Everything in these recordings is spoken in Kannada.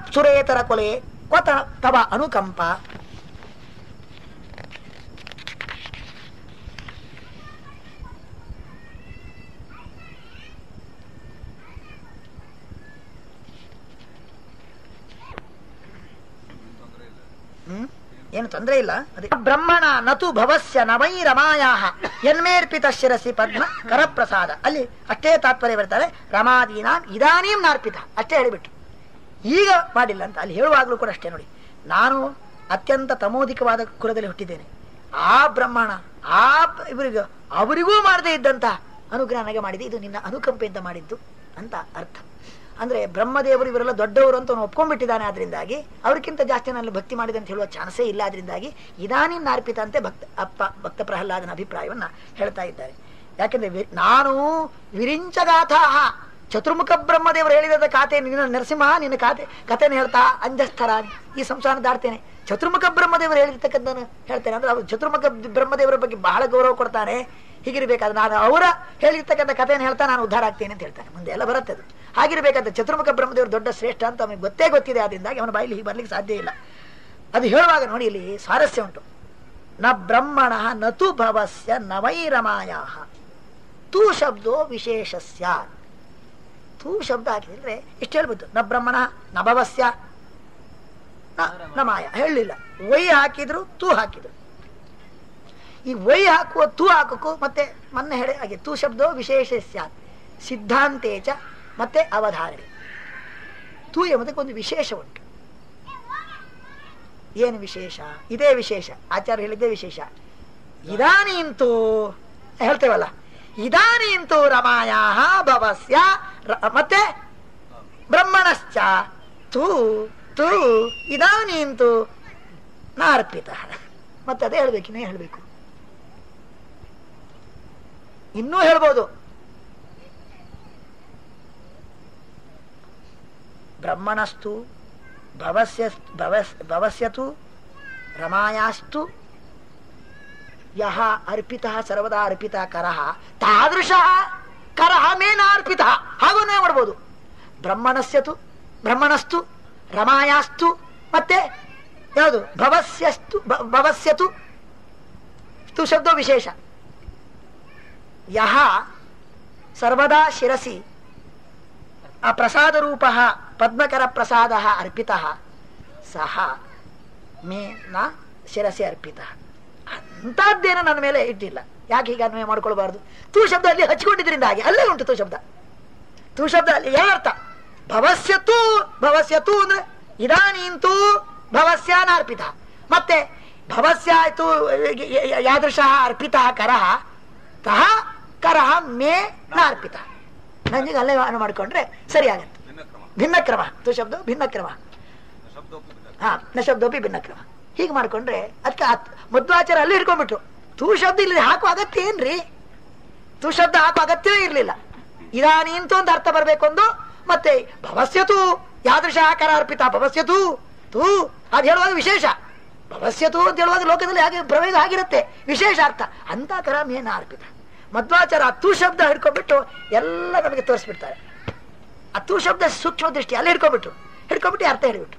ಸುರೇತರ ಕೊಲೆ ಕೊತ ತವ ಅನುಕಂಪ ಹ್ಮ್ ಏನು ತೊಂದರೆ ಇಲ್ಲ ಅದೇ ಬ್ರಹ್ಮಣ ನತು ಭವಸ್ಯ ನವೈ ರಮಾಯಾ ಯನ್ಮೇರ್ಪಿತ ಶಿರಸಿ ಪದ್ಮ ಕರಪ್ರಸಾದ ಅಲ್ಲಿ ಅಷ್ಟೇ ತಾತ್ಪರ್ಯ ಬರ್ತಾರೆ ರಮಾದೀನಾಂ ಇದಾನೀಂ ನಾರ್ಪಿತ ಅಷ್ಟೇ ಹೇಳಿಬಿಟ್ರು ಈಗ ಮಾಡಿಲ್ಲ ಅಂತ ಅಲ್ಲಿ ಹೇಳುವಾಗಲೂ ಕೂಡ ಅಷ್ಟೇ ನೋಡಿ ನಾನು ಅತ್ಯಂತ ತಮೋಧಿಕವಾದ ಕುಲದಲ್ಲಿ ಹುಟ್ಟಿದ್ದೇನೆ ಆ ಬ್ರಹ್ಮಣ ಆ ಇವರಿಗೂ ಅವರಿಗೂ ಮಾಡದೇ ಇದ್ದಂತ ಅನುಗ್ರಹ ನನಗೆ ಮಾಡಿದೆ ಇದು ನಿನ್ನ ಅನುಕಂಪೆಯಿಂದ ಮಾಡಿದ್ದು ಅಂತ ಅರ್ಥ ಅಂದ್ರೆ ಬ್ರಹ್ಮದೇವರು ಇವರೆಲ್ಲ ದೊಡ್ಡವರು ಅಂತ ಅವನು ಒಪ್ಕೊಂಡ್ಬಿಟ್ಟಿದ್ದಾನೆ ಆದ್ರಿಂದಾಗಿ ಅವ್ರಿಗಿಂತ ಜಾಸ್ತಿ ನಾನು ಭಕ್ತಿ ಮಾಡಿದೆ ಅಂತ ಹೇಳುವ ಚಾನ್ಸೇ ಇಲ್ಲ ಆದ್ರಿಂದಾಗಿ ಇದಾನಿ ನಾರ್ಪಿತ ಅಂತೆ ಭಕ್ತ ಅಪ್ಪ ಭಕ್ತ ಪ್ರಹ್ಲಾದನ ಅಭಿಪ್ರಾಯವನ್ನ ಹೇಳ್ತಾ ಇದ್ದಾರೆ ಯಾಕೆಂದ್ರೆ ವಿ- ನಾನು ವಿರಿಂಚಗಾಥಾಹ ಚತುರ್ಮುಖ ಬ್ರಹ್ಮದೇವರು ಹೇಳಿದ ಖಾತೆ ನಿನ್ನ ನರಸಿಂಹ ನಿನ್ನ ಖಾತೆ ಕಥೆನ ಹೇಳ್ತಾ ಅಂಜಸ್ಥರ ಈ ಸಂಸಾರ ದಾಡ್ತೇನೆ ಚತುರ್ಮುಖ ಬ್ರಹ್ಮದೇವರು ಹೇಳಿರ್ತಕ್ಕಂಥ ಹೇಳ್ತೇನೆ ಅಂದ್ರೆ ಅವರು ಚತುರ್ಮುಖ ಬ್ರಹ್ಮದೇವರ ಬಗ್ಗೆ ಬಹಳ ಗೌರವ ಕೊಡ್ತಾನೆ ಹೀಗಿರ್ಬೇಕಾದ್ರೆ ನಾನು ಅವರ ಹೇಳಿರ್ತಕ್ಕಂಥ ಕಥೆಯನ್ನು ಹೇಳ್ತಾ ನಾನು ಉದ್ಧಾರ ಆಗ್ತೇನೆ ಅಂತ ಹೇಳ್ತಾನೆ ಮುಂದೆ ಎಲ್ಲ ಬರುತ್ತೆ ಅದು ಹಾಗಿರ್ಬೇಕಾದ್ರೆ ಚತುರ್ಮುಖ ಬ್ರಹ್ಮದೇವರು ದೊಡ್ಡ ಶ್ರೇಷ್ಠ ಅಂತ ಅವನಿಗೆ ಗೊತ್ತೇ ಗೊತ್ತಿದೆ ಆದ್ರಿಂದಾಗಿ ಅವನ ಬಾಯಲ್ಲಿ ಹೀಗೆ ಬರ್ಲಿಕ್ಕೆ ಸಾಧ್ಯ ಇಲ್ಲ ಅದು ಹೇಳುವಾಗ ನೋಡಿ ಇಲ್ಲಿ ಸ್ವಾರಸ್ಯ ಉಂಟು ನ ಬ್ರಹ್ಮಣ ನತು ಭವಸ್ಯ ನವೈರಮಾಯ ತೂ ಶಬ್ದೋ ವಿಶೇಷಸ್ಯ ತೂ ಶಬ್ದ ಹಾಕಿದ್ರೆ ಇಷ್ಟು ಹೇಳ್ಬೋದು ನ ಬ್ರಹ್ಮಣ ನ ಭವಸ್ಯ ನ- ನ ಮಾಯ ಹೇಳಲಿಲ್ಲ ವೈ ಹಾಕಿದ್ರು ತೂ ಹಾಕಿದ್ರು ಈ ವೈ ಹಾಕುವ ತೂ ಹಾಕಕ್ಕೂ ಮತ್ತೆ ಮೊನ್ನೆ ಹೇಳಿ ಹಾಗೆ ತೂ ಶಬ್ದೋ ವಿಶೇಷ ಸ್ಯಾತ್ ಸಿದ್ಧಾಂತೇಚ ಮತ್ತೆ ಅವಧಾರಣೆ ತೂ ಎಂಬುದಕ್ಕೆ ಒಂದು ವಿಶೇಷ ಉಂಟು ಏನು ವಿಶೇಷ ಇದೇ ವಿಶೇಷ ಆಚಾರ್ಯ ಹೇಳಿದ್ದೇ ವಿಶೇಷ ಇದಾನೀಂತೂ ಹೇಳ್ತೇವಲ್ಲ ಇದಾನೀಂತೂ ರಮಾಯ ಭವಸ್ಯ ರ- ಮತ್ತೆ ಬ್ರಹ್ಮಣಶ್ಚ ತೂ ತೂ ಇದಾನೀಂತೂ ನಾರ್ಪಿತ ಮತ್ತೆ ಅದೇ ಹೇಳ್ಬೇಕು ಇನ್ನೇ ಹೇಳ್ಬೇಕು ಇನ್ನೂ ಹೇಳ್ಬೋದು ಬ್ರಹ್ಮಣಸ್ತು ಭವಸ್ಯ ಭವಸ್ ಭವಸ್ಯತು ರಮಾಯಾಸ್ತು ಯಹ ಅರ್ಪಿತ ಸರ್ವದಾ ಅರ್ಪಿತ ಕರಹ ತಾದೃಶ ಕರಹ ಮೇನಾರ್ಪಿತ ಹಾಗೂ ನಾವು ಮಾಡ್ಬೋದು ಬ್ರಹ್ಮಣಸ್ಯತು ಬ್ರಹ್ಮಣಸ್ತು ರಮಾಯಾಸ್ತು ಮತ್ತೆ ಯಾವುದು ಭವಸ್ಯಸ್ತು ಭ- ಭವಸ್ಯತು ತು ಶಬ್ದ ವಿಶೇಷ ಯಹ ಸರ್ವದಾ ಶಿರಸಿ ಆ ಪ್ರಸಾದ ರೂಪ ಪದ್ಮಕರ ಪ್ರಸಾದ ಅರ್ಪಿತ ಸಹ ಮೇ ನ ಶಿರಸಿ ಅರ್ಪಿತ ಅಂತದ್ದೇನು ನನ್ನ ಮೇಲೆ ಇಟ್ಟಿಲ್ಲ ಯಾಕೆ ಹೀಗೆ ಅನ್ವಯ ಮಾಡ್ಕೊಳ್ಬಾರ್ದು ತೂ ಶಬ್ದ ಅಲ್ಲಿ ಹಚ್ಕೊಂಡಿದ್ರಿಂದ ಹಾಗೆ ಅಲ್ಲೇ ಉಂಟು ತೂ ಶಬ್ದ ತೂ ಶಬ್ದ ಅಲ್ಲಿ ಏನರ್ಥ ಭವಸ್ಯ ತೂ ಭವಸ್ಯ ತೂ ಅಂದ್ರೆ ಇದಾನೀಂತೂ ಭವಸ್ಯ ನಾರ್ಪಿತ ಮತ್ತೆ ಭವಸ್ಯ ಆಯ್ತು ಯಾದೃಶ ಅರ್ಪಿತ ಕರಹ ತಹ ಕರಹ ಮೇ ನಾರ್ಪಿತ ನನಗೆ ಅಲ್ಲೇ ಅನು ಮಾಡ್ಕೊಂಡ್ರೆ ಸರಿ ಆಗತ್ತೆ ಭಿನ್ನ ಕ್ರಮ ತು ಶಬ್ದ ಭಿನ್ನ ಕ್ರಮ ಹಾ ನ ಶಬ್ದೋಪಿ ಭಿನ್ನ ಕ್ರಮ ಹೀಗೆ ಮಾಡ್ಕೊಂಡ್ರೆ ಅದಕ್ಕೆ ಮಧ್ವಾಚಾರ ಅಲ್ಲಿ ಹಿಡ್ಕೊಂಡ್ಬಿಟ್ರು ತೂ ಶಬ್ದ ಇಲ್ಲಿ ಹಾಕುವ ಅಗತ್ಯ ಏನ್ರಿ ತು ಶಬ್ದ ಹಾಕುವ ಅಗತ್ಯವೇ ಇರಲಿಲ್ಲ ಇದಾನೀಂತು ಅಂತ ಅರ್ಥ ಬರ್ಬೇಕೊಂದು ಮತ್ತೆ ಭವಸ್ಯತು ಯಾದೃಶ ಆಕಾರ ಅರ್ಪಿತ ಭವಸ್ಯತು ತೂ ಅದು ಹೇಳುವಾಗ ವಿಶೇಷ ಭವಸ್ಯತು ಅಂತ ಹೇಳುವಾಗ ಲೋಕದಲ್ಲಿ ಹಾಗೆ ಪ್ರವೇಶ ಆಗಿರುತ್ತೆ ವಿಶೇಷ ಅರ್ಥ ಅಂತ ಕರ ಮೇನ ಅರ್ಪಿತ ಮಧ್ವಾಚಾರ ಆ ತೂ ಶಬ್ದ ಹಿಡ್ಕೊಂಡ್ಬಿಟ್ಟು ಎಲ್ಲ ನಮಗೆ ತೋರಿಸ್ಬಿಡ್ತಾರೆ ಆ ತೂ ಶಬ್ದ ಸೂಕ್ಷ್ಮ ದೃಷ್ಟಿ ಅಲ್ಲಿ ಹಿಡ್ಕೊಂಡ್ಬಿಟ್ರು ಹಿಡ್ಕೊಂಡ್ಬಿಟ್ಟು ಅರ್ಥ ಹೇಳಿಬಿಟ್ರು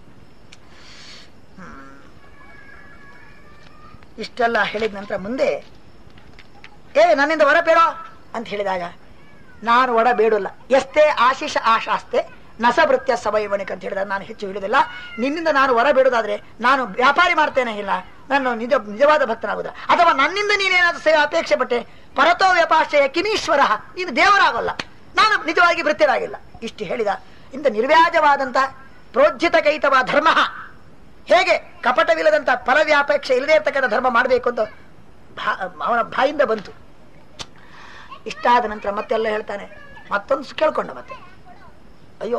ಇಷ್ಟೆಲ್ಲ ಹೇಳಿದ ನಂತರ ಮುಂದೆ ಏ ನನ್ನಿಂದ ವರ ಬೇಡ ಅಂತ ಹೇಳಿದಾಗ ನಾನು ಒಡ ಬೇಡಲ್ಲ ಎಷ್ಟೇ ಆಶೀಷ ಆಶಾಸ್ತೆ ನಸಭೃತ್ಯ ಸವಯವಣಿಕ ಅಂತ ಹೇಳಿದಾಗ ನಾನು ಹೆಚ್ಚು ಹೇಳುವುದಿಲ್ಲ ನಿನ್ನಿಂದ ನಾನು ವರ ಬೇಡೋದಾದ್ರೆ ನಾನು ವ್ಯಾಪಾರಿ ಮಾಡ್ತೇನೆ ಇಲ್ಲ ನಾನು ನಿಜ ನಿಜವಾದ ಭಕ್ತನಾಗುದ ಅಥವಾ ನನ್ನಿಂದ ನೀನೇನಾದ್ರೂ ಸೇವೆ ಅಪೇಕ್ಷೆ ಪಟ್ಟೆ ಪರತೋ ವ್ಯಪಾಶ್ರಯ ಕಿಮೀಶ್ವರ ನೀನು ದೇವರಾಗಲ್ಲ ನಾನು ನಿಜವಾಗಿ ಭೃತ್ಯರಾಗಿಲ್ಲ ಇಷ್ಟು ಹೇಳಿದ ಇಂದ ನಿರ್ವ್ಯಾಜವಾದಂತ ಪ್ರೋಜ್ಜಿತ ಕೈತವ ಧರ್ಮ ಹೇಗೆ ಕಪಟವಿಲ್ಲದಂತ ಫಲವ್ಯಾಪೇಕ್ಷೆ ಇಲ್ಲದೆ ಇರ್ತಕ್ಕಂಥ ಧರ್ಮ ಮಾಡಬೇಕು ಅಂತ ಭಾ- ಅವನ ಬಾಯಿಂದ ಬಂತು ಇಷ್ಟಾದ ನಂತರ ಮತ್ತೆಲ್ಲ ಹೇಳ್ತಾನೆ ಮತ್ತೊಂದು ಕೇಳ್ಕೊಂಡ ಮತ್ತೆ ಅಯ್ಯೋ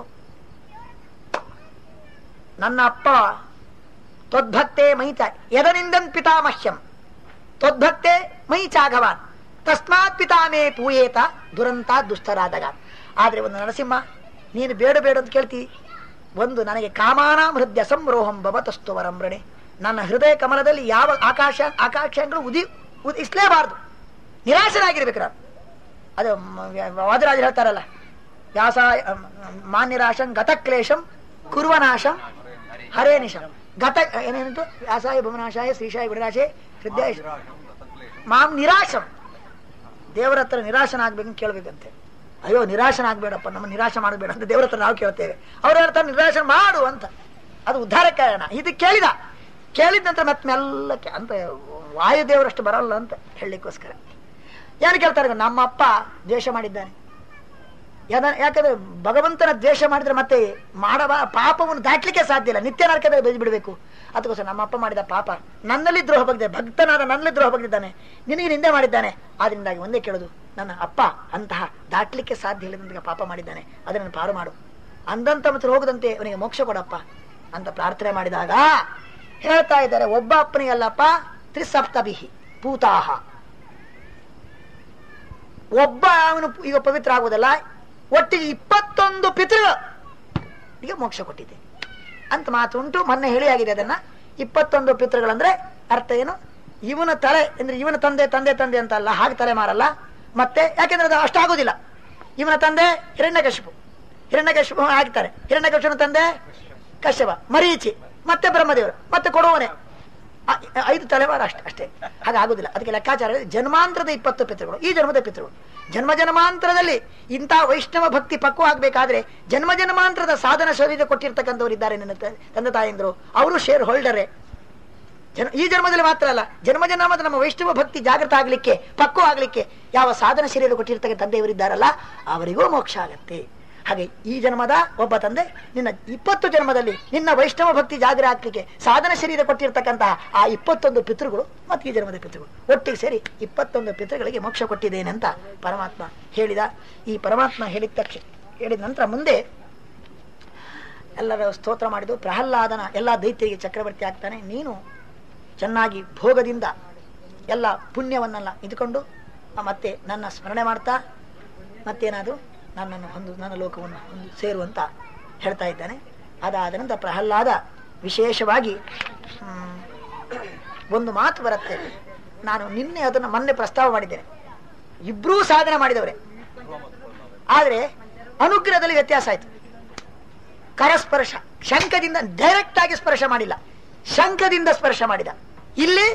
ನನ್ನ ಅಪ್ಪ ತ್ವದ್ಭಕ್ತೆ ಮೈಚ ಯದನಿಂದನ್ ಪಿತಾಮಹ್ಯಂ ತ್ವದ್ಭಕ್ತೆ ಮೈ ಚಾಘವಾನ್ ತಸ್ಮಾತ್ ಪಿತಾಮೇ ಪೂಯೇತ ದುರಂತ ದುಷ್ಟರಾದಾಗ ಆದ್ರೆ ಒಂದು ನರಸಿಂಹ ನೀನು ಬೇಡ ಬೇಡ ಅಂತ ಕೇಳ್ತಿ ಒಂದು ನನಗೆ ಕಾಮಾನಾಂ ಹೃದಯ ಸಂರೋಹಂ ಭವತಸ್ತು ವರಂಬ್ರಣೆ ನನ್ನ ಹೃದಯ ಕಮಲದಲ್ಲಿ ಯಾವ ಆಕಾಶ ಆಕಾಶಗಳು ಉದಿ ಉದಿಸ್ಲೇಬಾರದು ನಿರಾಶರಾಗಿರ್ಬೇಕು ನಾನು ಅದು ಮ- ವಾದರಾಜರು ಹೇಳ್ತಾರಲ್ಲ ವ್ಯಾಸ ಮಾನ್ಯರಾಶಂ ಗತಕ್ಲೇಶಂ ಕುರುವನಾಶಂ ಹರೇನಿಶಂ ಗತ ಏನೇನಿತ್ತು ವ್ಯಾಸಾಯ ಭುವನಾಶಾಯ ಶ್ರೀಶಾಯ ಗುಣರಾಶೆ ಹೃದಯ ಮಾಂ ನಿರಾಶಂ ದೇವರ ಹತ್ರ ನಿರಾಶನಾಗ್ಬೇಕಂತ ಕೇಳ್ಬೇಕಂತೆ ಅಯ್ಯೋ ನಿರಾಶನಾಗ್ಬೇಡಪ್ಪ ನಮ್ಮ ನಿರಾಶ ಮಾಡಬೇಡ ಅಂತ ದೇವರ ಹತ್ರ ನಾವು ಕೇಳ್ತೇವೆ ಅವ್ರ ಹತ್ರ ನಿರಾಶ ಮಾಡು ಅಂತ ಅದು ಉದ್ಧಾರ ಕಾರಣ ಇದು ಕೇಳಿದ ಕೇಳಿದ ನಂತರ ಮತ್ತೆ ಮೆಲ್ಲಕ್ಕೆ ಅಂತ ವಾಯುದೇವರಷ್ಟು ಬರಲ್ಲ ಅಂತ ಹೇಳಲಿಕ್ಕೋಸ್ಕರ ಏನು ಕೇಳ್ತಾರೆ ನಮ್ಮ ಅಪ್ಪ ದ್ವೇಷ ಮಾಡಿದ್ದಾನೆ ಯಾದ- ಯಾಕಂದ್ರೆ ಭಗವಂತನ ದ್ವೇಷ ಮಾಡಿದ್ರೆ ಮತ್ತೆ ಮಾಡಬ ಪಾಪವನ್ನು ದಾಟ್ಲಿಕ್ಕೆ ಸಾಧ್ಯ ಇಲ್ಲ ನಿತ್ಯ ನರಕದಲ್ಲಿ ಬೆಳೆದು ಬಿಡಬೇಕು ಅದಕ್ಕೋಸ್ಕರ ನಮ್ಮ ಅಪ್ಪ ಮಾಡಿದ ಪಾಪ ನನ್ನಲ್ಲಿ ದ್ರೋಹ ಬಗ್ಗಿದೆ ಭಕ್ತನಾದ ನನ್ನಲ್ಲಿ ದ್ರೋಹ ಬಗ್ದಿದ್ದಾನೆ ನಿನಗೆ ನಿಂದೆ ಮಾಡಿದ್ದಾನೆ ಆದ್ರಿಂದಾಗಿ ಒಂದೇ ಕೇಳೋದು ನನ್ನ ಅಪ್ಪ ಅಂತಹ ದಾಟ್ಲಿಕ್ಕೆ ಸಾಧ್ಯ ಇಲ್ಲದಂತಹ ಪಾಪ ಮಾಡಿದ್ದಾನೆ ಅದನ್ನು ಪಾರು ಮಾಡು ಅಂದಂತ ಮತ್ತೆ ಹೋಗದಂತೆ ಅವನಿಗೆ ಮೋಕ್ಷ ಕೊಡಪ್ಪ ಅಂತ ಪ್ರಾರ್ಥನೆ ಮಾಡಿದಾಗ ಹೇಳ್ತಾ ಇದ್ದಾರೆ ಒಬ್ಬ ಅಪ್ಪನಿಗಲ್ಲಪ್ಪ ತ್ರಿಸಪ್ತಭಿಹಿ ಪೂತಾಹ ಒಬ್ಬ ಅವನು ಈಗ ಪವಿತ್ರ ಆಗುವುದಲ್ಲ ಒಟ್ಟಿಗೆ ಇಪ್ಪತ್ತೊಂದು ಪಿತೃಗಳಿಗೆ ಮೋಕ್ಷ ಕೊಟ್ಟಿದೆ ಅಂತ ಮಾತು ಉಂಟು ಮೊನ್ನೆ ಹೇಳಿ ಆಗಿದೆ ಅದನ್ನ ಇಪ್ಪತ್ತೊಂದು ಪಿತೃಗಳಂದ್ರೆ ಅರ್ಥ ಏನು ಇವನ ತಲೆ ಅಂದ್ರೆ ಇವನ ತಂದೆ ತಂದೆ ತಂದೆ ಅಂತ ಅಲ್ಲ ಹಾಗೆ ತಲೆ ಮಾರಲ್ಲ ಮತ್ತೆ ಯಾಕೆಂದ್ರೆ ಅದು ಅಷ್ಟಾಗೋದಿಲ್ಲ ಇವನ ತಂದೆ ಹಿರಣ್ಯಕಶಿಪು ಹಿರಣ್ಯಕಶಿಪು ಹಾಕ್ತಾರೆ ಹಿರಣ್ಯಕಶಿಪನ ತಂದೆ ಕಶ್ಯಪ ಮರೀಚಿ ಮತ್ತೆ ಬ್ರಹ್ಮದೇವರು ಮತ್ತೆ ಕೊಡುವನೆ ಆ- ಐದು ತಲೆವಾರ ಅಷ್ಟೇ ಅಷ್ಟೇ ಹಾಗಾಗುದಿಲ್ಲ ಅದಕ್ಕೆ ಲೆಕ್ಕಾಚಾರ ಇದೆ. ಜನ್ಮಾಂತರದ ಇಪ್ಪತ್ತು ಪಿತೃಗಳು ಈ ಜನ್ಮದ ಪಿತೃಗಳು ಜನ್ಮ ಜನ್ಮಾಂತರದಲ್ಲಿ ಇಂಥ ವೈಷ್ಣವ ಭಕ್ತಿ ಪಕ್ವ ಆಗ್ಬೇಕಾದ್ರೆ ಜನ್ಮ ಜನ್ಮಾಂತರದ ಸಾಧನ ಶರೀರ ಕೊಟ್ಟಿರ್ತಕ್ಕಂಥವ್ರು ಇದ್ದಾರೆ ನನ್ನ ತ- ತಂದೆ ತಾಯಂದ್ರು ಅವರು ಶೇರ್ ಹೋಲ್ಡರೇ ಜನ ಈ ಜನ್ಮದಲ್ಲಿ ಮಾತ್ರ ಅಲ್ಲ ಜನ್ಮ ಜನ್ಮದ ನಮ್ಮ ವೈಷ್ಣವ ಭಕ್ತಿ ಜಾಗೃತ ಆಗ್ಲಿಕ್ಕೆ ಪಕ್ವ ಆಗ್ಲಿಕ್ಕೆ ಯಾವ ಸಾಧನ ಶರೀರ ಕೊಟ್ಟಿರ್ತಕ್ಕಂಥ ತಂದೆಯವರಿದ್ದಾರಲ್ಲ ಅವರಿಗೂ ಮೋಕ್ಷ ಆಗತ್ತೆ ಹಾಗೆ ಈ ಜನ್ಮದ ಒಬ್ಬ ತಂದೆ ನಿನ್ನ ಇಪ್ಪತ್ತು ಜನ್ಮದಲ್ಲಿ ನಿನ್ನ ವೈಷ್ಣವ ಭಕ್ತಿ ಜಾಗರ ಆಗ್ಲಿಕ್ಕೆ ಸಾಧನ ಶರೀರ ಕೊಟ್ಟಿರ್ತಕ್ಕಂತಹ ಆ ಇಪ್ಪತ್ತೊಂದು ಪಿತೃಗಳು ಮತ್ತು ಈ ಜನ್ಮದ ಪಿತೃಗಳು ಒಟ್ಟಿಗೆ ಸೇರಿ ಇಪ್ಪತ್ತೊಂದು ಪಿತೃಗಳಿಗೆ ಮೋಕ್ಷ ಕೊಟ್ಟಿದ್ದೇನೆ ಅಂತ ಪರಮಾತ್ಮ ಹೇಳಿದ ಈ ಪರಮಾತ್ಮ ಹೇಳಿದ ತಕ್ಷಣ ಹೇಳಿದ ನಂತರ ಮುಂದೆ ಎಲ್ಲರ ಸ್ತೋತ್ರ ಮಾಡಿದ್ದು ಪ್ರಹ್ಲಾದನ ಎಲ್ಲ ದೈತ್ಯರಿಗೆ ಚಕ್ರವರ್ತಿ ಆಗ್ತಾನೆ ನೀನು ಚೆನ್ನಾಗಿ ಭೋಗದಿಂದ ಎಲ್ಲ ಪುಣ್ಯವನ್ನೆಲ್ಲ ಇದ್ಕೊಂಡು ಆ ಮತ್ತೆ ನನ್ನ ಸ್ಮರಣೆ ಮಾಡ್ತಾ ಮತ್ತೇನಾದರೂ ನನ್ನನ್ನು ಹೊಂದು ನನ್ನ ಲೋಕವನ್ನು ಹೊಂದು ಸೇರುವಂತ ಹೇಳ್ತಾ ಇದ್ದಾನೆ ಅದಾದ ನಂತರ ಪ್ರಹ್ಲಾದ ವಿಶೇಷವಾಗಿ ಹ್ಮ್, ಒಂದು ಮಾತು ಬರುತ್ತೆ ನಾನು ನಿನ್ನೆ ಅದನ್ನು ಮೊನ್ನೆ ಪ್ರಸ್ತಾವ ಮಾಡಿದ್ದೇನೆ ಇಬ್ಬರೂ ಸಾಧನೆ ಮಾಡಿದವರೇ ಆದರೆ ಅನುಗ್ರಹದಲ್ಲಿ ವ್ಯತ್ಯಾಸ ಆಯಿತು ಕರಸ್ಪರ್ಶ ಶಂಖದಿಂದ ಡೈರೆಕ್ಟ್ ಆಗಿ ಸ್ಪರ್ಶ ಮಾಡಿಲ್ಲ ಶಂಖದಿಂದ ಸ್ಪರ್ಶ ಮಾಡಿದ ಇಲ್ಲಿ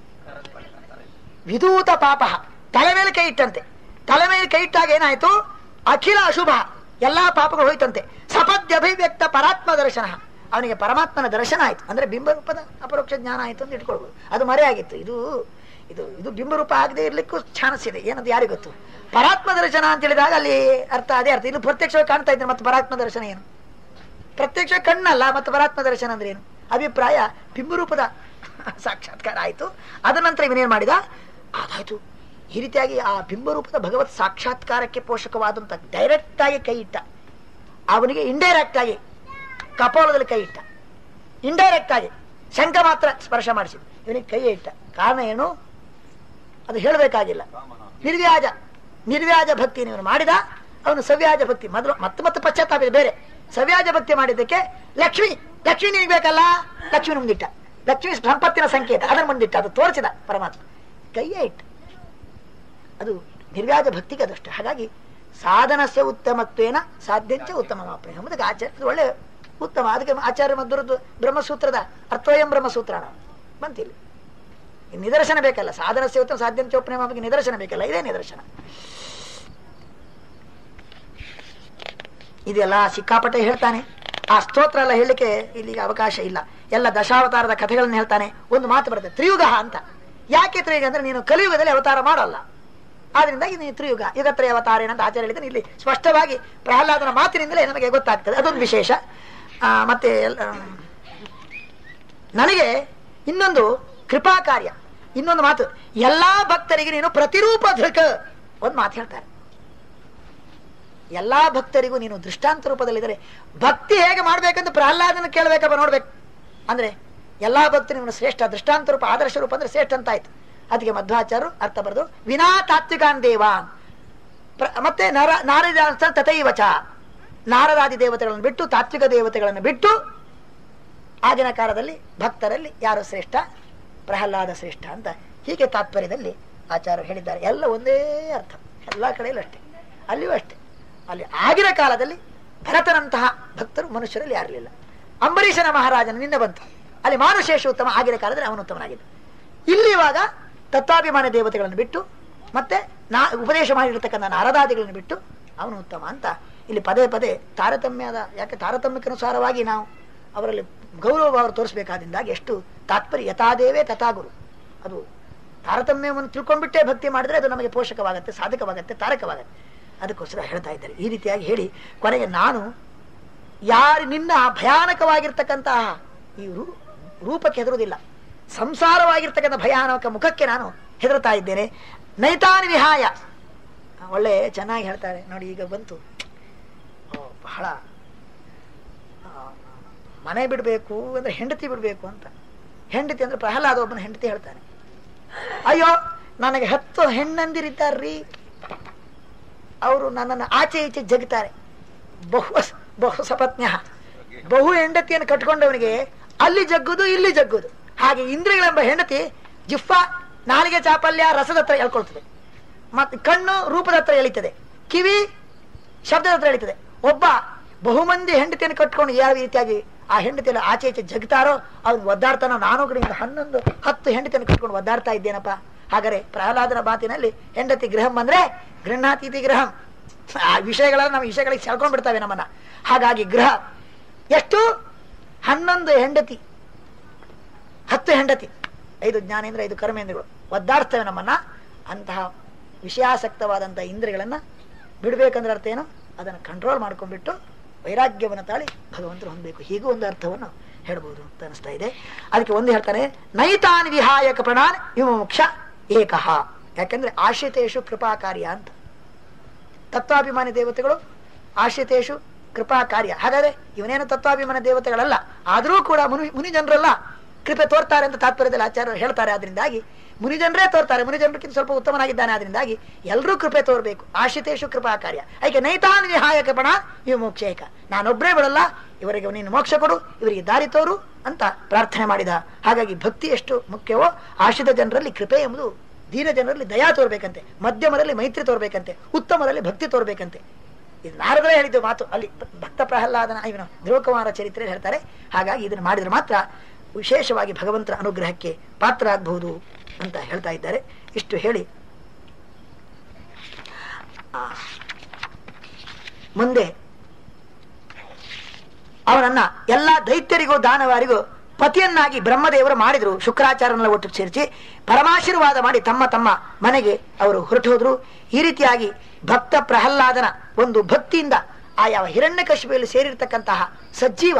ವಿಧೂತ ಪಾಪ ತಲೆ ಮೇಲೆ ಕೈ ಇಟ್ಟಂತೆ ತಲೆ ಮೇಲೆ ಕೈ ಇಟ್ಟಾಗ ಏನಾಯ್ತು ಅಖಿಲ ಅಶುಭ ಎಲ್ಲಾ ಪಾಪಗಳು ಹೋಯ್ತಂತೆ ಸಪದ್ಯ ಅಭಿವ್ಯಕ್ತ ಪರಾತ್ಮ ದರ್ಶನ ಅವನಿಗೆ ಪರಮಾತ್ಮನ ದರ್ಶನ ಆಯ್ತು ಅಂದ್ರೆ ಬಿಂಬರೂಪದ ಅಪರೋಕ್ಷ ಜ್ಞಾನ ಆಯ್ತು ಅಂತ ಇಟ್ಕೊಳ್ಬೋದು ಅದು ಮರೆಯಾಗಿತ್ತು ಇದು ಇದು ಇದು ಬಿಂಬರೂಪ ಆಗದೆ ಇರ್ಲಿಕ್ಕೂ ಚಾನ್ಸ್ ಇದೆ ಏನದು ಯಾರಿಗೂ ಗೊತ್ತು ಪರಾತ್ಮ ದರ್ಶನ ಅಂತ ಹೇಳಿದಾಗ ಅಲ್ಲಿ ಅರ್ಥ ಅದೇ ಅರ್ಥ ಇದು ಪ್ರತ್ಯಕ್ಷವಾಗಿ ಕಾಣ್ತಾ ಇದ್ರೆ ಮತ್ತೆ ಪರಾತ್ಮ ದರ್ಶನ ಏನು ಪ್ರತ್ಯಕ್ಷ ಕಣ್ಣಲ್ಲ ಮತ್ತು ಪರಾತ್ಮ ದರ್ಶನ ಅಂದ್ರೆ ಏನು ಅಭಿಪ್ರಾಯ ಬಿಂಬರೂಪದ ಸಾಕ್ಷಾತ್ಕಾರ ಆಯ್ತು ಅದ ನಂತರ ಇವನೇನ್ ಮಾಡಿದ ಅದಾಯ್ತು ಈ ರೀತಿಯಾಗಿ ಆ ಬಿಂಬರೂಪದ ಭಗವತ್ ಸಾಕ್ಷಾತ್ಕಾರಕ್ಕೆ ಪೋಷಕವಾದಂತ ಡೈರೆಕ್ಟ್ ಆಗಿ ಕೈ ಇಟ್ಟ ಅವನಿಗೆ ಇಂಡೈರೆಕ್ಟ್ ಆಗಿ ಕಪಾಲದಲ್ಲಿ ಕೈ ಇಟ್ಟ ಇಂಡೈರೆಕ್ಟ್ ಆಗಿ ಶಂಕ ಮಾತ್ರ ಸ್ಪರ್ಶ ಮಾಡಿಸಿ ಇವನಿಗೆ ಕೈ ಇಟ್ಟ ಕಾರಣ ಏನು ಅದು ಹೇಳಬೇಕಾಗಿಲ್ಲ ನಿರ್ವ್ಯಾಜ ನಿರ್ವ್ಯಾಜ ಭಕ್ತಿ ಇವನು ಮಾಡಿದ ಅವನು ಸವ್ಯಾಜ ಭಕ್ತಿ ಮೊದಲು ಮತ್ತೆ ಮತ್ತೆ ಪಶ್ಚಾತ್ತಾಪ ಇದೆ ಬೇರೆ ಸವ್ಯಾಜ ಭಕ್ತಿ ಮಾಡಿದ್ದಕ್ಕೆ ಲಕ್ಷ್ಮಿ ಲಕ್ಷ್ಮಿ ನಿನಗೆ ಬೇಕಲ್ಲ ಲಕ್ಷ್ಮಿ ಮುಂದಿಟ್ಟ ಲಕ್ಷ್ಮಿ ಸಂಪತ್ತಿನ ಸಂಕೇತ ಅದನ್ನು ಮುಂದಿಟ್ಟ ಅದು ತೋರಿಸಿದ ಪರಮಾತ್ಮ ಕೈಯೇ ಇಟ್ಟ ಅದು ನಿರ್ವ್ಯಾಜ ಭಕ್ತಿಗೆ ಅದಷ್ಟು ಹಾಗಾಗಿ ಸಾಧನಸ್ಯ ಉತ್ತಮತ್ವೇನ ಸಾಧ್ಯಂಚ ಉತ್ತಮ ಮಾಪ್ರೆ ಎಂಬುದಕ್ಕೆ ಆಚಾರ್ಯ ಅದು ಒಳ್ಳೆ ಉತ್ತಮ ಅದಕ್ಕೆ ಆಚಾರ್ಯ ಮಧ್ವರದ್ದು ಬ್ರಹ್ಮಸೂತ್ರದ ಅರ್ಥೋಯಂ ಬ್ರಹ್ಮಸೂತ್ರಣ ಬಂತಿಲ್ಲಿ ಈ ನಿದರ್ಶನ ಬೇಕಲ್ಲ ಸಾಧನಸ್ಯ ಉತ್ತಮ ಸಾಧ್ಯಂಚ ಉಪನಯ ಬಗ್ಗೆ ನಿದರ್ಶನ ಬೇಕಲ್ಲ ಇದೇ ನಿದರ್ಶನ ಇದೆಲ್ಲ ಸಿಕ್ಕಾಪಟ್ಟೆ ಹೇಳ್ತಾನೆ ಆ ಸ್ತೋತ್ರ ಎಲ್ಲ ಹೇಳಲಿಕ್ಕೆ ಇಲ್ಲಿಗೆ ಅವಕಾಶ ಇಲ್ಲ ಎಲ್ಲ ದಶಾವತಾರದ ಕಥೆಗಳನ್ನ ಹೇಳ್ತಾನೆ ಒಂದು ಮಾತು ಬರುತ್ತೆ ತ್ರಿಯುಗ ಅಂತ ಯಾಕೆ ತ್ರಿಯುಗ ಅಂದ್ರೆ ನೀನು ಕಲಿಯುಗದಲ್ಲಿ ಅವತಾರ ಮಾಡಲ್ಲ ಆದ್ರಿಂದಾಗಿ ನೀನು ತ್ರಿಯುಗ ಯುಗತ್ರಯ ಅವತಾರ ಏನಂತ ಆಚಾರ್ಯ ಹೇಳಿದ್ರೆ ಇಲ್ಲಿ ಸ್ಪಷ್ಟವಾಗಿ ಪ್ರಹ್ಲಾದನ ಮಾತಿನಿಂದಲೇ ನಮಗೆ ಗೊತ್ತಾಗ್ತದೆ ಅದೊಂದು ವಿಶೇಷ ಆ, ಮತ್ತೆ ಎಲ್ಲ- ನನಗೆ ಇನ್ನೊಂದು ಕೃಪಾ ಕಾರ್ಯ ಇನ್ನೊಂದು ಮಾತು ಎಲ್ಲಾ ಭಕ್ತರಿಗೆ ನೀನು ಪ್ರತಿರೂಪ ಧೃಕ ಒಂದು ಮಾತು ಹೇಳ್ತಾರೆ ಎಲ್ಲಾ ಭಕ್ತರಿಗೂ ನೀನು ದೃಷ್ಟಾಂತ ರೂಪದಲ್ಲಿದ್ದರೆ ಭಕ್ತಿ ಹೇಗೆ ಮಾಡ್ಬೇಕಂತ ಪ್ರಹ್ಲಾದನ ಕೇಳಬೇಕಪ್ಪ ನೋಡ್ಬೇಕು ಅಂದ್ರೆ ಎಲ್ಲಾ ಭಕ್ತರು ಇವನು ಶ್ರೇಷ್ಠ ದೃಷ್ಟಾಂತ ರೂಪ ಆದರ್ಶ ರೂಪ ಅಂದ್ರೆ ಶ್ರೇಷ್ಠ ಅಂತ ಆಯ್ತು ಅದಕ್ಕೆ ಮಧ್ವಾಚಾರ್ಯರು ಅರ್ಥ ಬರೆದು ವಿನಾ ತಾತ್ವಿಕಾನ್ ದೇವಾನ್ ಪ್ರ- ಮತ್ತೆ ನರ ನಾರದ ತಥೈವಚ ನಾರದಾದಿ ದೇವತೆಗಳನ್ನು ಬಿಟ್ಟು ತಾತ್ವಿಕ ದೇವತೆಗಳನ್ನು ಬಿಟ್ಟು ಆಗಿನ ಕಾಲದಲ್ಲಿ ಭಕ್ತರಲ್ಲಿ ಯಾರು ಶ್ರೇಷ್ಠ ಪ್ರಹ್ಲಾದ ಶ್ರೇಷ್ಠ ಅಂತ ಹೀಗೆ ತಾತ್ಪರ್ಯದಲ್ಲಿ ಆಚಾರ್ಯರು ಹೇಳಿದ್ದಾರೆ ಎಲ್ಲ ಒಂದೇ ಅರ್ಥ ಎಲ್ಲ ಕಡೆಯಲ್ಲೂ ಅಷ್ಟೇ ಅಲ್ಲಿಯೂ ಅಷ್ಟೇ ಅಲ್ಲಿ ಆಗಿನ ಕಾಲದಲ್ಲಿ ಭರತನಂತಹ ಭಕ್ತರು ಮನುಷ್ಯರಲ್ಲಿ ಯಾರಿರಲಿಲ್ಲ ಅಂಬರೀಷನ ಮಹಾರಾಜನ ನಿಂದ ಬಂತು ಅಲ್ಲಿ ಮಾನುಶೇಷ ಉತ್ತಮ ಆಗಿರೋ ಕಾಲದಲ್ಲಿ ಅವನು ಉತ್ತಮನಾಗಿದ್ದ ಇಲ್ಲಿ ಇವಾಗ ತತ್ವಾಭಿಮಾನ ದೇವತೆಗಳನ್ನು ಬಿಟ್ಟು ಮತ್ತೆ ನಾ ಉಪದೇಶ ಮಾಡಿರ್ತಕ್ಕಂಥ ನಾರದಾದಿಗಳನ್ನು ಬಿಟ್ಟು ಅವನು ಉತ್ತಮ ಅಂತ ಇಲ್ಲಿ ಪದೇ ಪದೇ ತಾರತಮ್ಯದ ಯಾಕೆ ತಾರತಮ್ಯಕ್ಕನುಸಾರವಾಗಿ ನಾವು ಅವರಲ್ಲಿ ಗೌರವ ಭಾವ ತೋರಿಸಬೇಕಾದಿಂದಾಗಿ ಎಷ್ಟು ತಾತ್ಪರ್ಯ ಯಥಾದೇವೇ ತಥಾಗುರು ಅದು ತಾರತಮ್ಯವನ್ನು ತಿಳ್ಕೊಂಡ್ಬಿಟ್ಟೇ ಭಕ್ತಿ ಮಾಡಿದ್ರೆ ಅದು ನಮಗೆ ಪೋಷಕವಾಗತ್ತೆ ಸಾಧಕವಾಗತ್ತೆ ತಾರಕವಾಗತ್ತೆ ಅದಕ್ಕೋಸ್ಕರ ಹೇಳ್ತಾ ಇದ್ದಾರೆ ಈ ರೀತಿಯಾಗಿ ಹೇಳಿ ಕೊನೆಗೆ ನಾನು ಯಾರು ನಿನ್ನ ಭಯಾನಕವಾಗಿರ್ತಕ್ಕಂತಹ ಈ ರೂ- ರೂಪಕ್ಕೆ ಹೆದರುವುದಿಲ್ಲ ಸಂಸಾರವಾಗಿರ್ತಕ್ಕಂಥ ಭಯಾನಕ ಮುಖಕ್ಕೆ ನಾನು ಹೆದರ್ತಾ ಇದ್ದೇನೆ ನೈತಾನ್ ವಿಹಾಯ ಒಳ್ಳೆ ಚೆನ್ನಾಗಿ ಹೇಳ್ತಾರೆ ನೋಡಿ ಈಗ ಬಂತು ಓ, ಬಹಳ ಆ, ಮನೆ ಬಿಡಬೇಕು ಅಂದ್ರೆ ಹೆಂಡತಿ ಬಿಡಬೇಕು ಅಂತ ಹೆಂಡತಿ ಅಂದ್ರೆ ಪ್ರಹ್ಲಾದ ಒಬ್ಬನ ಹೆಂಡತಿ ಹೇಳ್ತಾನೆ ಅಯ್ಯೋ ನನಗೆ ಹತ್ತು ಹೆಣ್ಣಂದಿರಿದ್ದಾರ್ರಿ ಅವರು ನನ್ನನ್ನು ಆಚೆ ಈಚೆ ಜಗ್ತಾರೆ ಬಹು ಬಹು ಸಪತ್ನ್ಯ ಬಹು ಹೆಂಡತಿಯನ್ನು ಕಟ್ಕೊಂಡವನಿಗೆ ಅಲ್ಲಿ ಜಗ್ಗುದು ಇಲ್ಲಿ ಜಗ್ಗುದು ಹಾಗೆ ಇಂದ್ರಿಯಗಳೆಂಬ ಹೆಂಡತಿ ಜಿಫ್ಫ ನಾಲಿಗೆ ಚಾಪಲ್ಯ ರಸದ ಹತ್ರ ಎಳ್ಕೊಳ್ತದೆ ಮತ್ತೆ ಕಣ್ಣು ರೂಪದ ಹತ್ರ ಎಳಿತದೆ ಕಿವಿ ಶಬ್ದದ ಹತ್ರ ಎಳಿತದೆ ಒಬ್ಬ ಬಹುಮಂದಿ ಹೆಂಡತಿಯನ್ನು ಕಟ್ಕೊಂಡು ಯಾವ ರೀತಿಯಾಗಿ ಆ ಹೆಂಡತಿಯಲ್ಲಿ ಆಚೆ ಈಚೆ ಜಗ್ತಾರೋ ಅವ್ನು ಒದ್ದಾಡ್ತಾನೋ ನಾನು ಕೂಡ ಇಂದ ಹನ್ನೊಂದು ಹತ್ತು ಹೆಂಡತಿಯನ್ನು ಕಟ್ಕೊಂಡು ಒದ್ದಾಡ್ತಾ ಇದ್ದೇನಪ್ಪ ಹಾಗಾದ್ರೆ ಪ್ರಹ್ಲಾದನ ಮಾತಿನಲ್ಲಿ ಹೆಂಡತಿ ಗೃಹಂ ಅಂದ್ರೆ ಗೃಹಾತೀತಿ ಗೃಹಂ ಆ ವಿಷಯಗಳ ನಮ್ಮ ವಿಷಯಗಳಿಗೆ ಸೆಳ್ಕೊಂಡ್ ಬಿಡ್ತಾವೆ ನಮ್ಮನ್ನ ಹಾಗಾಗಿ ಗೃಹ ಎಷ್ಟು ಹನ್ನೊಂದು ಹೆಂಡತಿ ಹತ್ತು ಹೆಂಡತಿ ಐದು ಜ್ಞಾನೇಂದ್ರ ಐದು ಕರ್ಮೇಂದ್ರಗಳು ಒದ್ದಾಡ್ತವೆ ನಮ್ಮನ್ನ ಅಂತಹ ವಿಷಯಾಸಕ್ತವಾದಂತಹ ಇಂದ್ರಿಯಗಳನ್ನ ಬಿಡ್ಬೇಕಂದ್ರೆ ಅರ್ಥ ಏನು ಅದನ್ನು ಕಂಟ್ರೋಲ್ ಮಾಡ್ಕೊಂಡ್ಬಿಟ್ಟು ವೈರಾಗ್ಯವನ್ನು ತಾಳಿ ಭಗವಂತರು ಹೊಂದಬೇಕು ಹೀಗೂ ಒಂದು ಅರ್ಥವನ್ನು ಹೇಳ್ಬೋದು ಅಂತ ಅನಿಸ್ತಾ ಇದೆ ಅದಕ್ಕೆ ಒಂದು ಹೇಳ್ತಾನೆ ನೈತಾನ್ ವಿಹಾಯಕ ಪ್ರಣಾನ್ ವಿಮೋಕ್ಷ ಏಕಃ ಯಾಕಂದ್ರೆ ಆಶ್ರಿತೇಶು ಕೃಪಾಕಾರ್ಯ ಅಂತ ತತ್ವಾಭಿಮಾನಿ ದೇವತೆಗಳು ಆಶ್ರಿತೇಶು ಕೃಪಾ ಕಾರ್ಯ ಹಾಗಾದ್ರೆ ಇವನೇನು ತತ್ವಾಭಿಮಾನ ದೇವತೆಗಳಲ್ಲ ಆದರೂ ಕೂಡ ಮುನಿ ಮುನಿ ಜನರಲ್ಲ ಕೃಪೆ ತೋರ್ತಾರೆ ಅಂತ ತಾತ್ಪರ್ಯದಲ್ಲಿ ಆಚಾರ್ಯರು ಹೇಳ್ತಾರೆ ಆದ್ರಿಂದಾಗಿ ಮುನಿ ಜನರೇ ತೋರ್ತಾರೆ ಮುನಿ ಜನರಿಗಿಂತ ಸ್ವಲ್ಪ ಉತ್ತಮನಾಗಿದ್ದಾನೆ ಆದ್ರಿಂದಾಗಿ ಎಲ್ಲರೂ ಕೃಪೆ ತೋರ್ಬೇಕು ಆಶ್ರಿತೇಶು ಕೃಪಾ ಕಾರ್ಯ ಐಕೆ ನೈತಾನ್ ವಿಹಾಯಕ ಪಣ ಇವು ಮೋಕ್ಷೇಕ ನಾನೊಬ್ಬರೇ ಬಿಡಲ್ಲ ಇವರಿಗೆ ನೀನು ಮೋಕ್ಷ ಕೊಡು ಇವರಿಗೆ ದಾರಿ ತೋರು ಅಂತ ಪ್ರಾರ್ಥನೆ ಮಾಡಿದ ಹಾಗಾಗಿ ಭಕ್ತಿ ಎಷ್ಟು ಮುಖ್ಯವೋ ಆಶ್ರಿತ ಜನರಲ್ಲಿ ಕೃಪೆ ಎಂಬುದು ದೀನ ಜನರಲ್ಲಿ ದಯಾ ತೋರ್ಬೇಕಂತೆ ಮಧ್ಯಮರಲ್ಲಿ ಮೈತ್ರಿ ತೋರ್ಬೇಕಂತೆ ಉತ್ತಮರಲ್ಲಿ ಭಕ್ತಿ ತೋರ್ಬೇಕಂತೆ ಇದು ನಾರದರೇ ಹೇಳಿದ್ದು ಮಾತು ಅಲ್ಲಿ ಭಕ್ತ ಪ್ರಹ್ಲಾದನ ಇವನು ಧ್ರುವಕುಮಾರ ಚರಿತ್ರೆ ಹೇಳ್ತಾರೆ ಹಾಗಾಗಿ ಇದನ್ನು ಮಾಡಿದ್ರೆ ಮಾತ್ರ ವಿಶೇಷವಾಗಿ ಭಗವಂತನ ಅನುಗ್ರಹಕ್ಕೆ ಪಾತ್ರ ಆಗಬಹುದು ಅಂತ ಹೇಳ್ತಾ ಇದ್ದಾರೆ ಇಷ್ಟು ಹೇಳಿ ಆ, ಮುಂದೆ ಅವನನ್ನ ಎಲ್ಲಾ ದೈತ್ಯರಿಗೂ ದಾನವಾರಿಗೂ ಪತಿಯನ್ನಾಗಿ ಬ್ರಹ್ಮದೇವರು ಮಾಡಿದ್ರು ಶುಕ್ರಾಚಾರ್ಯನೆಲ್ಲ ಒಟ್ಟು ಸೇರಿಸಿ ಪರಮಾಶೀರ್ವಾದ ಮಾಡಿ ತಮ್ಮ ತಮ್ಮ ಮನೆಗೆ ಅವರು ಹೊರಟು ಹೋದ್ರು ಈ ರೀತಿಯಾಗಿ ಭಕ್ತ ಪ್ರಹ್ಲಾದನ ಒಂದು ಭಕ್ತಿಯಿಂದ ಆ ಯಾವ ಹಿರಣ್ಯಕಶಿಪಿಯಲ್ಲಿ ಸೇರಿರ್ತಕ್ಕಂತಹ ಸಜ್ಜೀವ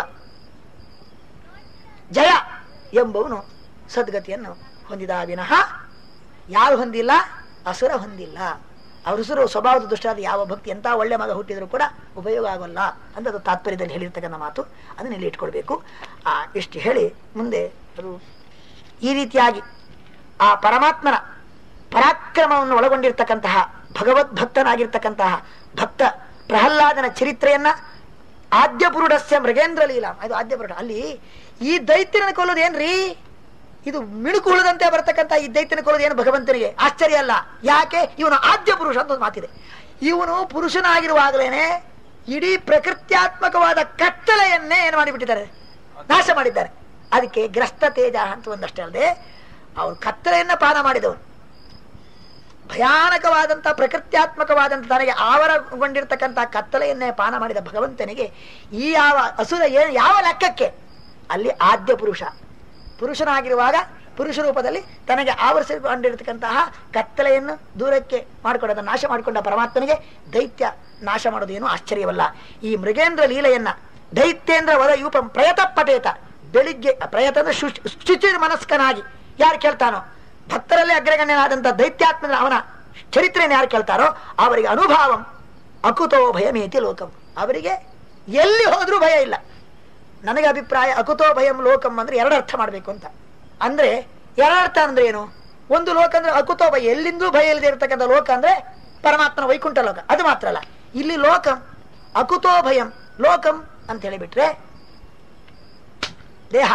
ಜಯ ಎಂಬವನು ಸದ್ಗತಿಯನ್ನು ಹೊಂದಿದ ವಿನಃ ಯಾರು ಹೊಂದಿಲ್ಲ ಅಸುರ ಹೊಂದಿಲ್ಲ ಅವರಸುರು ಸ್ವಭಾವದ ದುಷ್ಟಾದ ಯಾವ ಭಕ್ತಿ ಎಂತ ಒಳ್ಳೆ ಮಗ ಹುಟ್ಟಿದ್ರು ಕೂಡ ಉಪಯೋಗ ಆಗೋಲ್ಲ ಅಂತ ಅದು ತಾತ್ಪರ್ಯದಲ್ಲಿ ಹೇಳಿರ್ತಕ್ಕಂಥ ಮಾತು ಅದನ್ನ ಇಲ್ಲಿ ಇಟ್ಕೊಳ್ಬೇಕು ಆ ಇಷ್ಟು ಹೇಳಿ ಮುಂದೆ ಅದು ಈ ರೀತಿಯಾಗಿ ಆ ಪರಮಾತ್ಮನ ಪರಾಕ್ರಮವನ್ನು ಒಳಗೊಂಡಿರ್ತಕ್ಕಂತಹ ಭಗವದ್ ಭಕ್ತನಾಗಿರ್ತಕ್ಕಂತಹ ಭಕ್ತ ಪ್ರಹ್ಲಾದನ ಚರಿತ್ರೆಯನ್ನ ಆದ್ಯ ಪುರುಡಸ್ಯ ಮೃಗೇಂದ್ರ ಲೀಲಾ ಅದು ಆದ್ಯ ಪುರುಡ ಅಲ್ಲಿ ಈ ದೈತ್ಯನ ಕೊಲ್ಲೋದೇನ್ರಿ ಇದು ಮಿಣುಕು ಉಳಿದಂತೆ ಬರತಕ್ಕಂತ ಈ ದೈತ್ಯನ ಕೊಲ್ಲೋದು ಏನು ಭಗವಂತನಿಗೆ ಆಶ್ಚರ್ಯ ಅಲ್ಲ ಯಾಕೆ ಇವನು ಆದ್ಯ ಪುರುಷ ಅಂತ ಒಂದು ಮಾತಿದೆ ಇವನು ಪುರುಷನಾಗಿರುವಾಗಲೇನೆ ಇಡೀ ಪ್ರಕೃತ್ಯಾತ್ಮಕವಾದ ಕತ್ತಲೆಯನ್ನೇ ಏನು ಮಾಡಿಬಿಟ್ಟಿದ್ದಾರೆ ನಾಶ ಮಾಡಿದ್ದಾರೆ ಅದಕ್ಕೆ ಗ್ರಸ್ತ ತೇಜ ಅಂತ ಒಂದಷ್ಟೇ ಅಲ್ಲದೆ ಅವನು ಕತ್ತಲೆಯನ್ನ ಪಾನ ಮಾಡಿದವನು ಭಯಾನಕವಾದಂತ ಪ್ರಕೃತ್ಯಾತ್ಮಕವಾದಂತ ತನಗೆ ಆವರಗೊಂಡಿರ್ತಕ್ಕಂಥ ಕತ್ತಲೆಯನ್ನೇ ಪಾನ ಮಾಡಿದ ಭಗವಂತನಿಗೆ ಈ ಯಾವ ಅಸುರ ಏನು ಯಾವ ಲೆಕ್ಕಕ್ಕೆ ಅಲ್ಲಿ ಆದ್ಯ ಪುರುಷ ಪುರುಷನಾಗಿರುವಾಗ ಪುರುಷ ರೂಪದಲ್ಲಿ ತನಗೆ ಆವರಿಸಿಕೊಂಡಿರತಕ್ಕಂತಹ ಕತ್ತಲೆಯನ್ನು ದೂರಕ್ಕೆ ಮಾಡಿಕೊಂಡ ನಾಶ ಮಾಡಿಕೊಂಡ ಪರಮಾತ್ಮನಿಗೆ ದೈತ್ಯ ನಾಶ ಮಾಡೋದು ಏನು ಆಶ್ಚರ್ಯವಲ್ಲ ಈ ಮೃಗೇಂದ್ರ ಲೀಲೆಯನ್ನ ದೈತ್ಯೇಂದ್ರ ವದ ಯೂಪಂ ಪ್ರಯತ ಪಟೇತ ಬೆಳಿಗ್ಗೆ ಪ್ರಯತ ಅಂದ್ರೆ ಶುಚಿ ಶುಚಿ ಮನಸ್ಕನಾಗಿ ಯಾರು ಕೇಳ್ತಾನೋ ಭಕ್ತರಲ್ಲಿ ಅಗ್ರಗಣ್ಯನಾದಂಥ ದೈತ್ಯಾತ್ಮನ ಅವನ ಚರಿತ್ರೆಯನ್ನು ಯಾರು ಕೇಳ್ತಾರೋ ಅವರಿಗೆ ಅನುಭಾವಂ ಅಕುತೋ ಭಯಮೇತಿ ಲೋಕಂ ಅವರಿಗೆ ಎಲ್ಲಿ ಹೋದ್ರೂ ಭಯ ಇಲ್ಲ ನನಗೆ ಅಭಿಪ್ರಾಯ ಅಕುತೋ ಭಯಂ ಲೋಕಂ ಅಂದ್ರೆ ಎರಡು ಅರ್ಥ ಮಾಡಬೇಕು ಅಂತ ಅಂದ್ರೆ ಎರಡರ್ಥ ಅಂದ್ರೆ ಏನು ಒಂದು ಲೋಕ ಅಂದ್ರೆ ಅಕುತೋ ಭಯ ಎಲ್ಲಿಂದೂ ಭಯ ಇಲ್ಲದೆ ಇರತಕ್ಕಂಥ ಲೋಕ ಅಂದ್ರೆ ಪರಮಾತ್ಮನ ವೈಕುಂಠ ಲೋಕ ಅದು ಮಾತ್ರ ಅಲ್ಲ ಇಲ್ಲಿ ಲೋಕಂ ಅಕುತೋ ಭಯಂ ಲೋಕಂ ಅಂತ ಹೇಳಿಬಿಟ್ರೆ ದೇಹ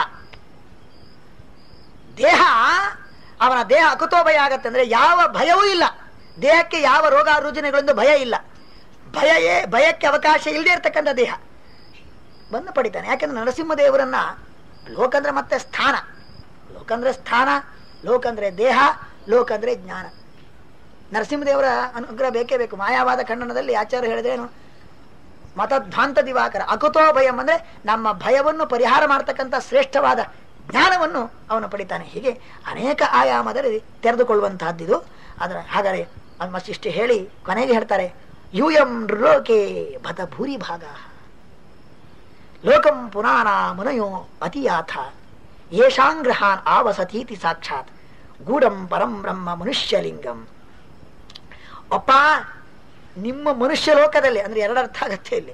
ದೇಹ ಅವನ ದೇಹ ಅಕುತೋ ಭಯ ಆಗತ್ತೆ ಅಂದ್ರೆ ಯಾವ ಭಯವೂ ಇಲ್ಲ ದೇಹಕ್ಕೆ ಯಾವ ರೋಗ ರುಜಿನಗಳಿಂದ ಭಯ ಇಲ್ಲ ಭಯವೇ ಭಯಕ್ಕೆ ಅವಕಾಶ ಇಲ್ಲದೆ ಇರತಕ್ಕಂಥ ದೇಹ ಬಂದು ಪಡಿತಾನೆ ಯಾಕಂದ್ರೆ ನರಸಿಂಹದೇವರನ್ನ ಲೋಕ ಅಂದ್ರೆ ಮತ್ತೆ ಸ್ಥಾನ ಲೋಕ ಅಂದ್ರೆ ಸ್ಥಾನ ಲೋಕ ಅಂದ್ರೆ ದೇಹ ಲೋಕ ಅಂದ್ರೆ ಜ್ಞಾನ ನರಸಿಂಹದೇವರ ಅನುಗ್ರಹ ಬೇಕೇ ಬೇಕು ಮಾಯಾವಾದ ಖಂಡನದಲ್ಲಿ ಆಚಾರ್ಯ ಹೇಳಿದ್ರೇನು ಮತಧ್ವಾಂತ ದಿವಾಕರ ಅಕುತೋ ಭಯಂ ಅಂದ್ರೆ ನಮ್ಮ ಭಯವನ್ನು ಪರಿಹಾರ ಮಾಡ್ತಕ್ಕಂಥ ಶ್ರೇಷ್ಠವಾದ ಜ್ಞಾನವನ್ನು ಅವನು ಪಡಿತಾನೆ ಹೀಗೆ ಅನೇಕ ಆಯಾಮದಲ್ಲಿ ತೆರೆದುಕೊಳ್ಳುವಂತಹದ್ದಿದು ಅದರ ಹಾಗಾದರೆ ಮತ್ತಿಷ್ಟು ಹೇಳಿ ಕೊನೆಗೆ ಹೇಳ್ತಾರೆ ಯೂಯಂ ಲೋಕೆ ಬತ ಭೂರಿ ಭಾಗ ಲೋಕಂ ಪುನಾನ ಮುನಯೋ ಅತಿಯಾಥ ಯೇಷಾಂಗ್ರಹಾನ್ ಆವಸತೀತಿ ಸಾಕ್ಷಾತ್ ಗೂಢಂ ಪರಂ ಬ್ರಹ್ಮ ಮನುಷ್ಯಲಿಂಗಂ ಅಪ್ಪ ನಿಮ್ಮ ಮನುಷ್ಯ ಲೋಕದಲ್ಲಿ ಅಂದ್ರೆ ಎರಡು ಅರ್ಥ ಆಗತ್ತೆ ಇಲ್ಲಿ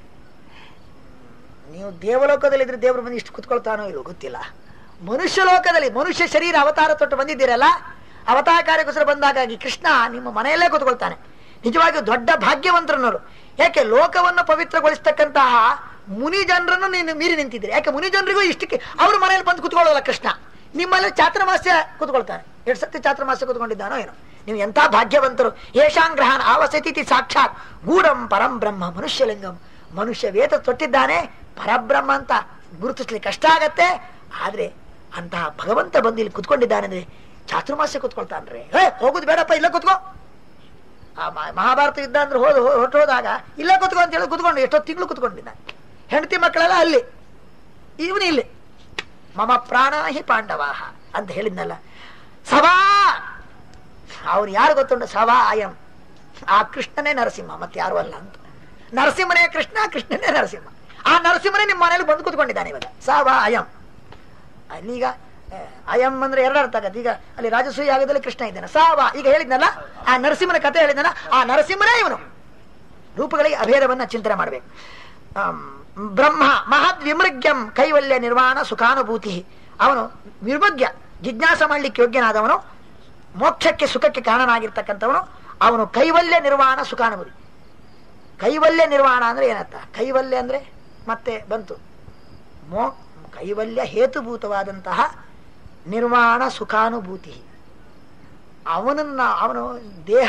ನೀವು ದೇವಲೋಕದಲ್ಲಿ ಇದ್ರೆ ದೇವರು ಬಂದು ಇಷ್ಟು ಕುತ್ಕೊಳ್ತಾನೋ ಇಲ್ಲೋ ಗೊತ್ತಿಲ್ಲ ಮನುಷ್ಯ ಲೋಕದಲ್ಲಿ ಮನುಷ್ಯ ಶರೀರ ಅವತಾರ ತೊಟ್ಟು ಬಂದಿದ್ದೀರಲ್ಲ ಅವತಾರ ಕಾರ್ಯಕ್ಕೋಸ್ಕರ ಬಂದಾಗಾಗಿ ಕೃಷ್ಣ ನಿಮ್ಮ ಮನೆಯಲ್ಲೇ ಕೂತ್ಕೊಳ್ತಾನೆ ನಿಜವಾಗಿಯೂ ದೊಡ್ಡ ಭಾಗ್ಯವಂತರನ್ನೋರು ಯಾಕೆ ಲೋಕವನ್ನು ಪವಿತ್ರಗೊಳಿಸ್ತಕ್ಕಂತಹ ಮುನಿ ಜನರನ್ನು ನೀನು ಮೀರಿ ನಿಂತಿದ್ದೀರಿ ಯಾಕೆ ಮುನಿ ಜನರಿಗೂ ಇಷ್ಟಕ್ಕೆ ಅವ್ರ ಮನೆಯಲ್ಲಿ ಬಂದು ಕುತ್ಕೊಳ್ಳೋಲ್ಲ ಕೃಷ್ಣ ನಿಮ್ಮಲ್ಲಿ ಚಾತುರ್ಮಾಸ್ಯ ಕೂತ್ಕೊಳ್ತಾನೆ ಎರಡು ಸತಿ ಚಾತುರ್ಮಾಸ್ಯ ಕೂತ್ಕೊಂಡಿದ್ದಾನೋ ಏನೋ ನೀವು ಎಂಥ ಭಾಗ್ಯವಂತರು ಯೇಷಾಂಗ್ರಹನ್ ಆವಸತಿ ಸಾಕ್ಷಾತ್ ಗೂಢಂ ಪರಂ ಬ್ರಹ್ಮ ಮನುಷ್ಯಲಿಂಗಂ ಮನುಷ್ಯ ವೇದ ತೊಟ್ಟಿದ್ದಾನೆ ಪರಬ್ರಹ್ಮ ಅಂತ ಗುರುತಿಸ್ಲಿಕ್ಕೆ ಕಷ್ಟ ಆಗತ್ತೆ ಆದ್ರೆ ಅಂತಹ ಭಗವಂತ ಬಂದು ಇಲ್ಲಿ ಕುತ್ಕೊಂಡಿದ್ದಾನೆ ಅಂದ್ರೆ ಚಾತುರ್ಮಾಸ್ಯ ಕುತ್ಕೊಳ್ತಾನ್ರಿ ಹೇ ಹೋಗುದು ಬೇಡಪ್ಪ ಇಲ್ಲ ಕುತ್ಕೋ ಆ ಮ- ಮಹಾಭಾರತ ಯುದ್ಧ ಅಂದ್ರೆ ಹೋದ ಹೊರಟು ಹೋದಾಗ ಇಲ್ಲ ಕುತ್ಕೋ ಅಂತ ಹೇಳಿ ಕುತ್ಕೊಂಡು ಎಷ್ಟೋ ತಿಂಗಳು ಕುತ್ಕೊಂಡಿದ್ದಾನೆ ಹೆಂಡತಿ ಮಕ್ಕಳೆಲ್ಲ ಅಲ್ಲಿ ಇವನು ಇಲ್ಲಿ ಮಮ ಪ್ರಾಣ ಹಿ ಪಾಂಡವಾಹ ಅಂತ ಹೇಳಿದ್ನಲ್ಲ ಸಭಾ ಅವ್ರು ಯಾರು ಗೊತ್ತುಂಟು ಸಭಾ ಅಯಂ ಆ ಕೃಷ್ಣನೇ ನರಸಿಂಹ ಮತ್ತೆ ಯಾರು ಅಲ್ಲ ಅಂತ ನರಸಿಂಹನೇ ಕೃಷ್ಣ ಕೃಷ್ಣನೇ ನರಸಿಂಹ ಆ ನರಸಿಂಹನೇ ನಿಮ್ಮ ಮನೇಲಿ ಬಂದು ಕುತ್ಕೊಂಡಿದ್ದಾನೆ ಇವಾಗ ಸಭಾ ಅಯಂ ಅಲ್ಲೀಗ ಆ, ಅಯಂ ಅಂದ್ರೆ ಎರಡು ಅರ್ಥ ಆಗತ್ತೆ ಈಗ ಅಲ್ಲಿ ರಾಜಸೂಯ ಯಾಗದಲ್ಲಿ ಕೃಷ್ಣ ಇದ್ದಾನೆ ಸಾವ ಈಗ ಹೇಳಿದ್ನಲ್ಲ ಆ ನರಸಿಂಹನ ಕಥೆ ಹೇಳಿದ್ನಲ್ಲ ಆ ನರಸಿಂಹನೇ ಇವನು ರೂಪಗಳಿಗೆ ಅಭೇದವನ್ನ ಚಿಂತನೆ ಮಾಡಬೇಕು ಬ್ರಹ್ಮ ಮಹದ್ ವಿಮೃಗ್ಯಂ ಕೈವಲ್ಯ ನಿರ್ವಾಣ ಸುಖಾನುಭೂತಿ ಅವನು ವಿಮೃಗ್ಯ ಜಿಜ್ಞಾಸ ಮಾಡ್ಲಿಕ್ಕೆ ಯೋಗ್ಯನಾದವನು ಮೋಕ್ಷಕ್ಕೆ ಸುಖಕ್ಕೆ ಕಾರಣನಾಗಿರ್ತಕ್ಕಂಥವನು ಅವನು ಕೈವಲ್ಯ ನಿರ್ವಾಣ ಸುಖಾನುಭೂತಿ ಕೈವಲ್ಯ ನಿರ್ವಾಣ ಅಂದ್ರೆ ಏನರ್ಥ ಕೈವಲ್ಯ ಅಂದ್ರೆ ಮತ್ತೆ ಬಂತು ಮೋ ಕೈವಲ್ಯ ಹೇತುಭೂತವಾದಂತಹ ನಿರ್ವಾಣ ಸುಖಾನುಭೂತಿ ಅವನನ್ನ ಅವನು ದೇಹ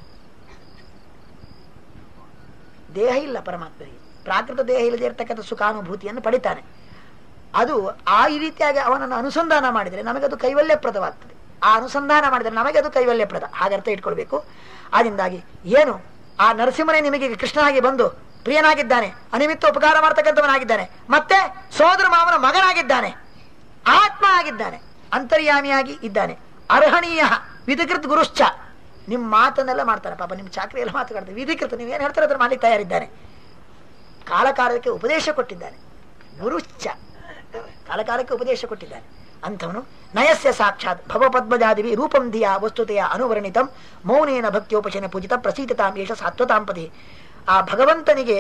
ದೇಹ ಇಲ್ಲ ಪರಮಾತ್ಮನಿಗೆ ಪ್ರಾಕೃತ ದೇಹ ಇಲ್ಲದೆ ಇರತಕ್ಕಂಥ ಸುಖಾನುಭೂತಿಯನ್ನು ಪಡಿತಾನೆ ಅದು ಆ ಈ ರೀತಿಯಾಗಿ ಅವನನ್ನು ಅನುಸಂಧಾನ ಮಾಡಿದರೆ ನಮಗದು ಕೈವಲ್ಯಪ್ರದವಾಗ್ತದೆ ಆ ಅನುಸಂಧಾನ ಮಾಡಿದರೆ ನಮಗೆ ಅದು ಕೈವಲ್ಯಪ್ರದ ಹಾಗರ್ಥ ಇಟ್ಕೊಳ್ಬೇಕು ಆದ್ರಿಂದಾಗಿ ಏನು ಆ ನರಸಿಂಹನೇ ನಿಮಗೆ ಕೃಷ್ಣನಾಗಿ ಬಂದು ಪ್ರಿಯನಾಗಿದ್ದಾನೆ ಅನಿಮಿತ್ತ ಉಪಕಾರ ಮಾಡ್ತಕ್ಕಂಥವನಾಗಿದ್ದಾನೆ ಮತ್ತೆ ಸೋದರ ಮಾವನ ಮಗನಾಗಿದ್ದಾನೆ ಆತ್ಮ ಆಗಿದ್ದಾನೆ ಅಂತರ್ಯಾಮಿಯಾಗಿ ಇದ್ದಾನೆ ಅರ್ಹಣೀಯ ವಿಧಿಕೃತ್ ಗುರುಶ್ಚ ನಿಮ್ಮ ಮಾತನ್ನೆಲ್ಲ ಮಾಡ್ತಾನೆ ಪಾಪ ನಿಮ್ಮ ಚಾಕ್ರಿ ಎಲ್ಲ ಮಾತುಗಾಡ್ತಾರೆ ವಿಧಿಕೃತ ನೀವೇನು ಹೇಳ್ತಾರೆ ಅದ್ರ ಮಾಡ್ಲಿಕ್ಕೆ ತಯಾರಿದ್ದಾನೆ ಕಾಲಕಾಲಕ್ಕೆ ಉಪದೇಶ ಕೊಟ್ಟಿದ್ದಾನೆ ಗುರುಶ್ಚ ಕಾಲಕಾಲಕ್ಕೆ ಉಪದೇಶ ಕೊಟ್ಟಿದ್ದಾನೆ ಅಂಥವನು ನಯಸ್ಯ ಸಾಕ್ಷಾತ್ ಭವಪದ್ಮಜಾದಿವಿ ರೂಪಂ ಧಿಯ ವಸ್ತುತೆಯ ಅನುವರ್ಣಿತಂ ಮೌನೇನ ಭಕ್ತಿಯೋಪಶನ ಪೂಜಿತ ಪ್ರಸೀತತಾಂ ಏಷ ಸಾತ್ವತಾಂಪತಿ ಆ ಭಗವಂತನಿಗೆ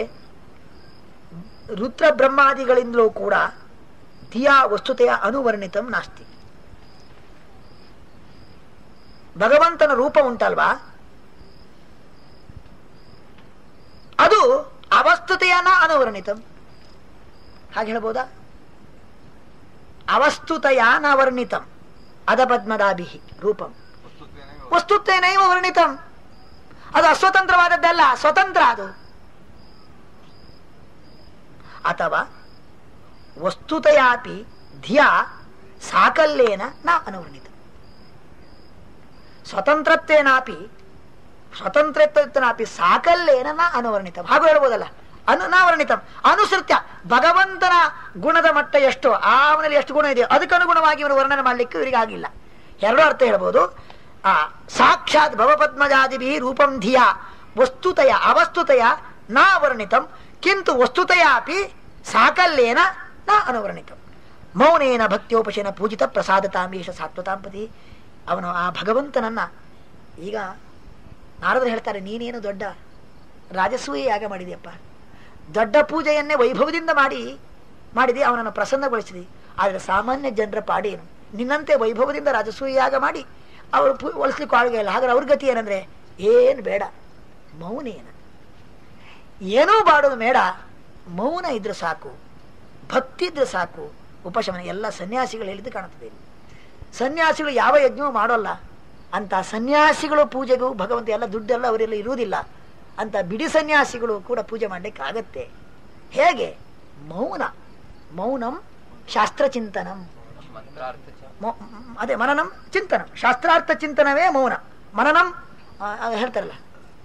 ರುದ್ರ ಬ್ರಹ್ಮಾದಿಗಳಿಂದಲೂ ಕೂಡ ಧಿಯಾ ವಸ್ತುತೆಯ ಅನುವರ್ಣಿತಂ ನಾಸ್ತಿ ಭಗವಂತನ ರೂಪ ಉಂಟಲ್ವಾ ಅದು ಅವಸ್ತುತೆಯನ ಅನುವರ್ಣಿತಂ ಹಾಗೆ ಹೇಳ್ಬೋದಾ ಅವಸ್ತುತಯ ನ ವರ್ಣಿತಂ ಅಧಪದ್ಮದಾಭಿ ರೂಪಂ ವಸ್ತುತ್ವೇನೈವ ವರ್ಣಿತಂ ಅದು ಅಸ್ವತಂತ್ರವಾದದ್ದಲ್ಲ ಸ್ವತಂತ್ರ ಅದು ಅಥವಾ ವಸ್ತುತಯಾಪಿ ಧಿಯಾ ಸಾಕಲ್ಯೇನ ನ ಅನುವರ್ಣಿತ ಸ್ವತಂತ್ರತ್ವೇನಾಪಿ ಸ್ವತಂತ್ರತ್ವನಾಪಿ ಸಾಕಲ್ಯೇನ ನ ಅನುವರ್ಣಿತ ಹಾಗೂ ಹೇಳ್ಬೋದಲ್ಲ ಅನು ನಾವರ್ಣಿತಂ ಅನುಸೃತ್ಯ ಭಗವಂತನ ಗುಣದ ಮಟ್ಟ ಎಷ್ಟು ಆ ಅವನಲ್ಲಿ ಎಷ್ಟು ಗುಣ ಇದೆಯೋ ಅದಕ್ಕನುಗುಣವಾಗಿ ಇವನು ವರ್ಣನೆ ಮಾಡ್ಲಿಕ್ಕೆ ಇವರಿಗೆ ಆಗಿಲ್ಲ ಎರಡು ಅರ್ಥ ಹೇಳ್ಬೋದು ಆ ಸಾಕ್ಷಾತ್ ಭವಪದ್ಮಜಾದಿಭಿ ರೂಪಂ ಧಿಯ ವಸ್ತುತಯ ಅವಸ್ತುತಯ ನ ವರ್ಣಿತಂ ಕಿಂತು ವಸ್ತುತಯಾಪಿ ಸಾಕಲ್ಯೇನ ನ ಅನುವರ್ಣಿತಂ ಮೌನೇನ ಭಕ್ತ್ಯೋಪಶನ ಪೂಜಿತ ಪ್ರಸಾದತಾಂಬೀಶ ಸಾತ್ವತಾಂಪತಿ ಅವನು ಆ ಭಗವಂತನನ್ನ ಈಗ ನಾರದರು ಹೇಳ್ತಾರೆ ನೀನೇನು ದೊಡ್ಡ ರಾಜಸೂಯ ಯಾಗ ಮಾಡಿದೆಯಪ್ಪ ದೊಡ್ಡ ಪೂಜೆಯನ್ನೇ ವೈಭವದಿಂದ ಮಾಡಿ ಮಾಡಿದೆ ಅವನನ್ನು ಪ್ರಸನ್ನಗೊಳಿಸಿದೆ ಆದರೆ ಸಾಮಾನ್ಯ ಜನರ ಪಾಡೇನು ನಿನ್ನಂತೆ ವೈಭವದಿಂದ ರಾಜಸೂಯ ಯಾಗ ಮಾಡಿ ಅವರು ಪೂ ಒಲಿಸ್ಲಿಕ್ಕೆ ಆಳುಗೆ ಇಲ್ಲ ಹಾಗಾದ್ರೆ ಅವ್ರ ಗತಿ ಏನಂದ್ರೆ ಏನು ಬೇಡ ಮೌನೇನ ಏನೂ ಬಾಡೋದು ಬೇಡ ಮೌನ ಇದ್ರೆ ಸಾಕು ಭಕ್ತಿ ಇದ್ರೆ ಸಾಕು ಉಪಶಮನ ಎಲ್ಲ ಸನ್ಯಾಸಿಗಳು ಹೇಳಿದ್ದು ಕಾಣುತ್ತದೆ ಇಲ್ಲಿ. ಸನ್ಯಾಸಿಗಳು ಯಾವ ಯಜ್ಞವೂ ಮಾಡೋಲ್ಲ ಅಂತ ಸನ್ಯಾಸಿಗಳು ಪೂಜೆಗೂ ಭಗವಂತ ಎಲ್ಲ ದುಡ್ಡೆಲ್ಲ ಅವರೆಲ್ಲ ಇರುವುದಿಲ್ಲ ಅಂತ ಬಿಡಿ ಸನ್ಯಾಸಿಗಳು ಕೂಡ ಪೂಜೆ ಮಾಡ್ಲಿಕ್ಕೆ ಆಗತ್ತೆ ಹೇಗೆ ಮೌನ ಮೌನಂ ಶಾಸ್ತ್ರಚಿಂತನಂ ಮಂತ್ರಾರ್ಥ ಚ ಮೌ- ಮ್, ಅದೇ ಮನನಂ ಚಿಂತನಂ ಶಾಸ್ತ್ರಾರ್ಥ ಚಿಂತನವೇ ಮೌನ ಮನನಂ ಆ, ಆ, ಹೇಳ್ತಾರಲ್ಲ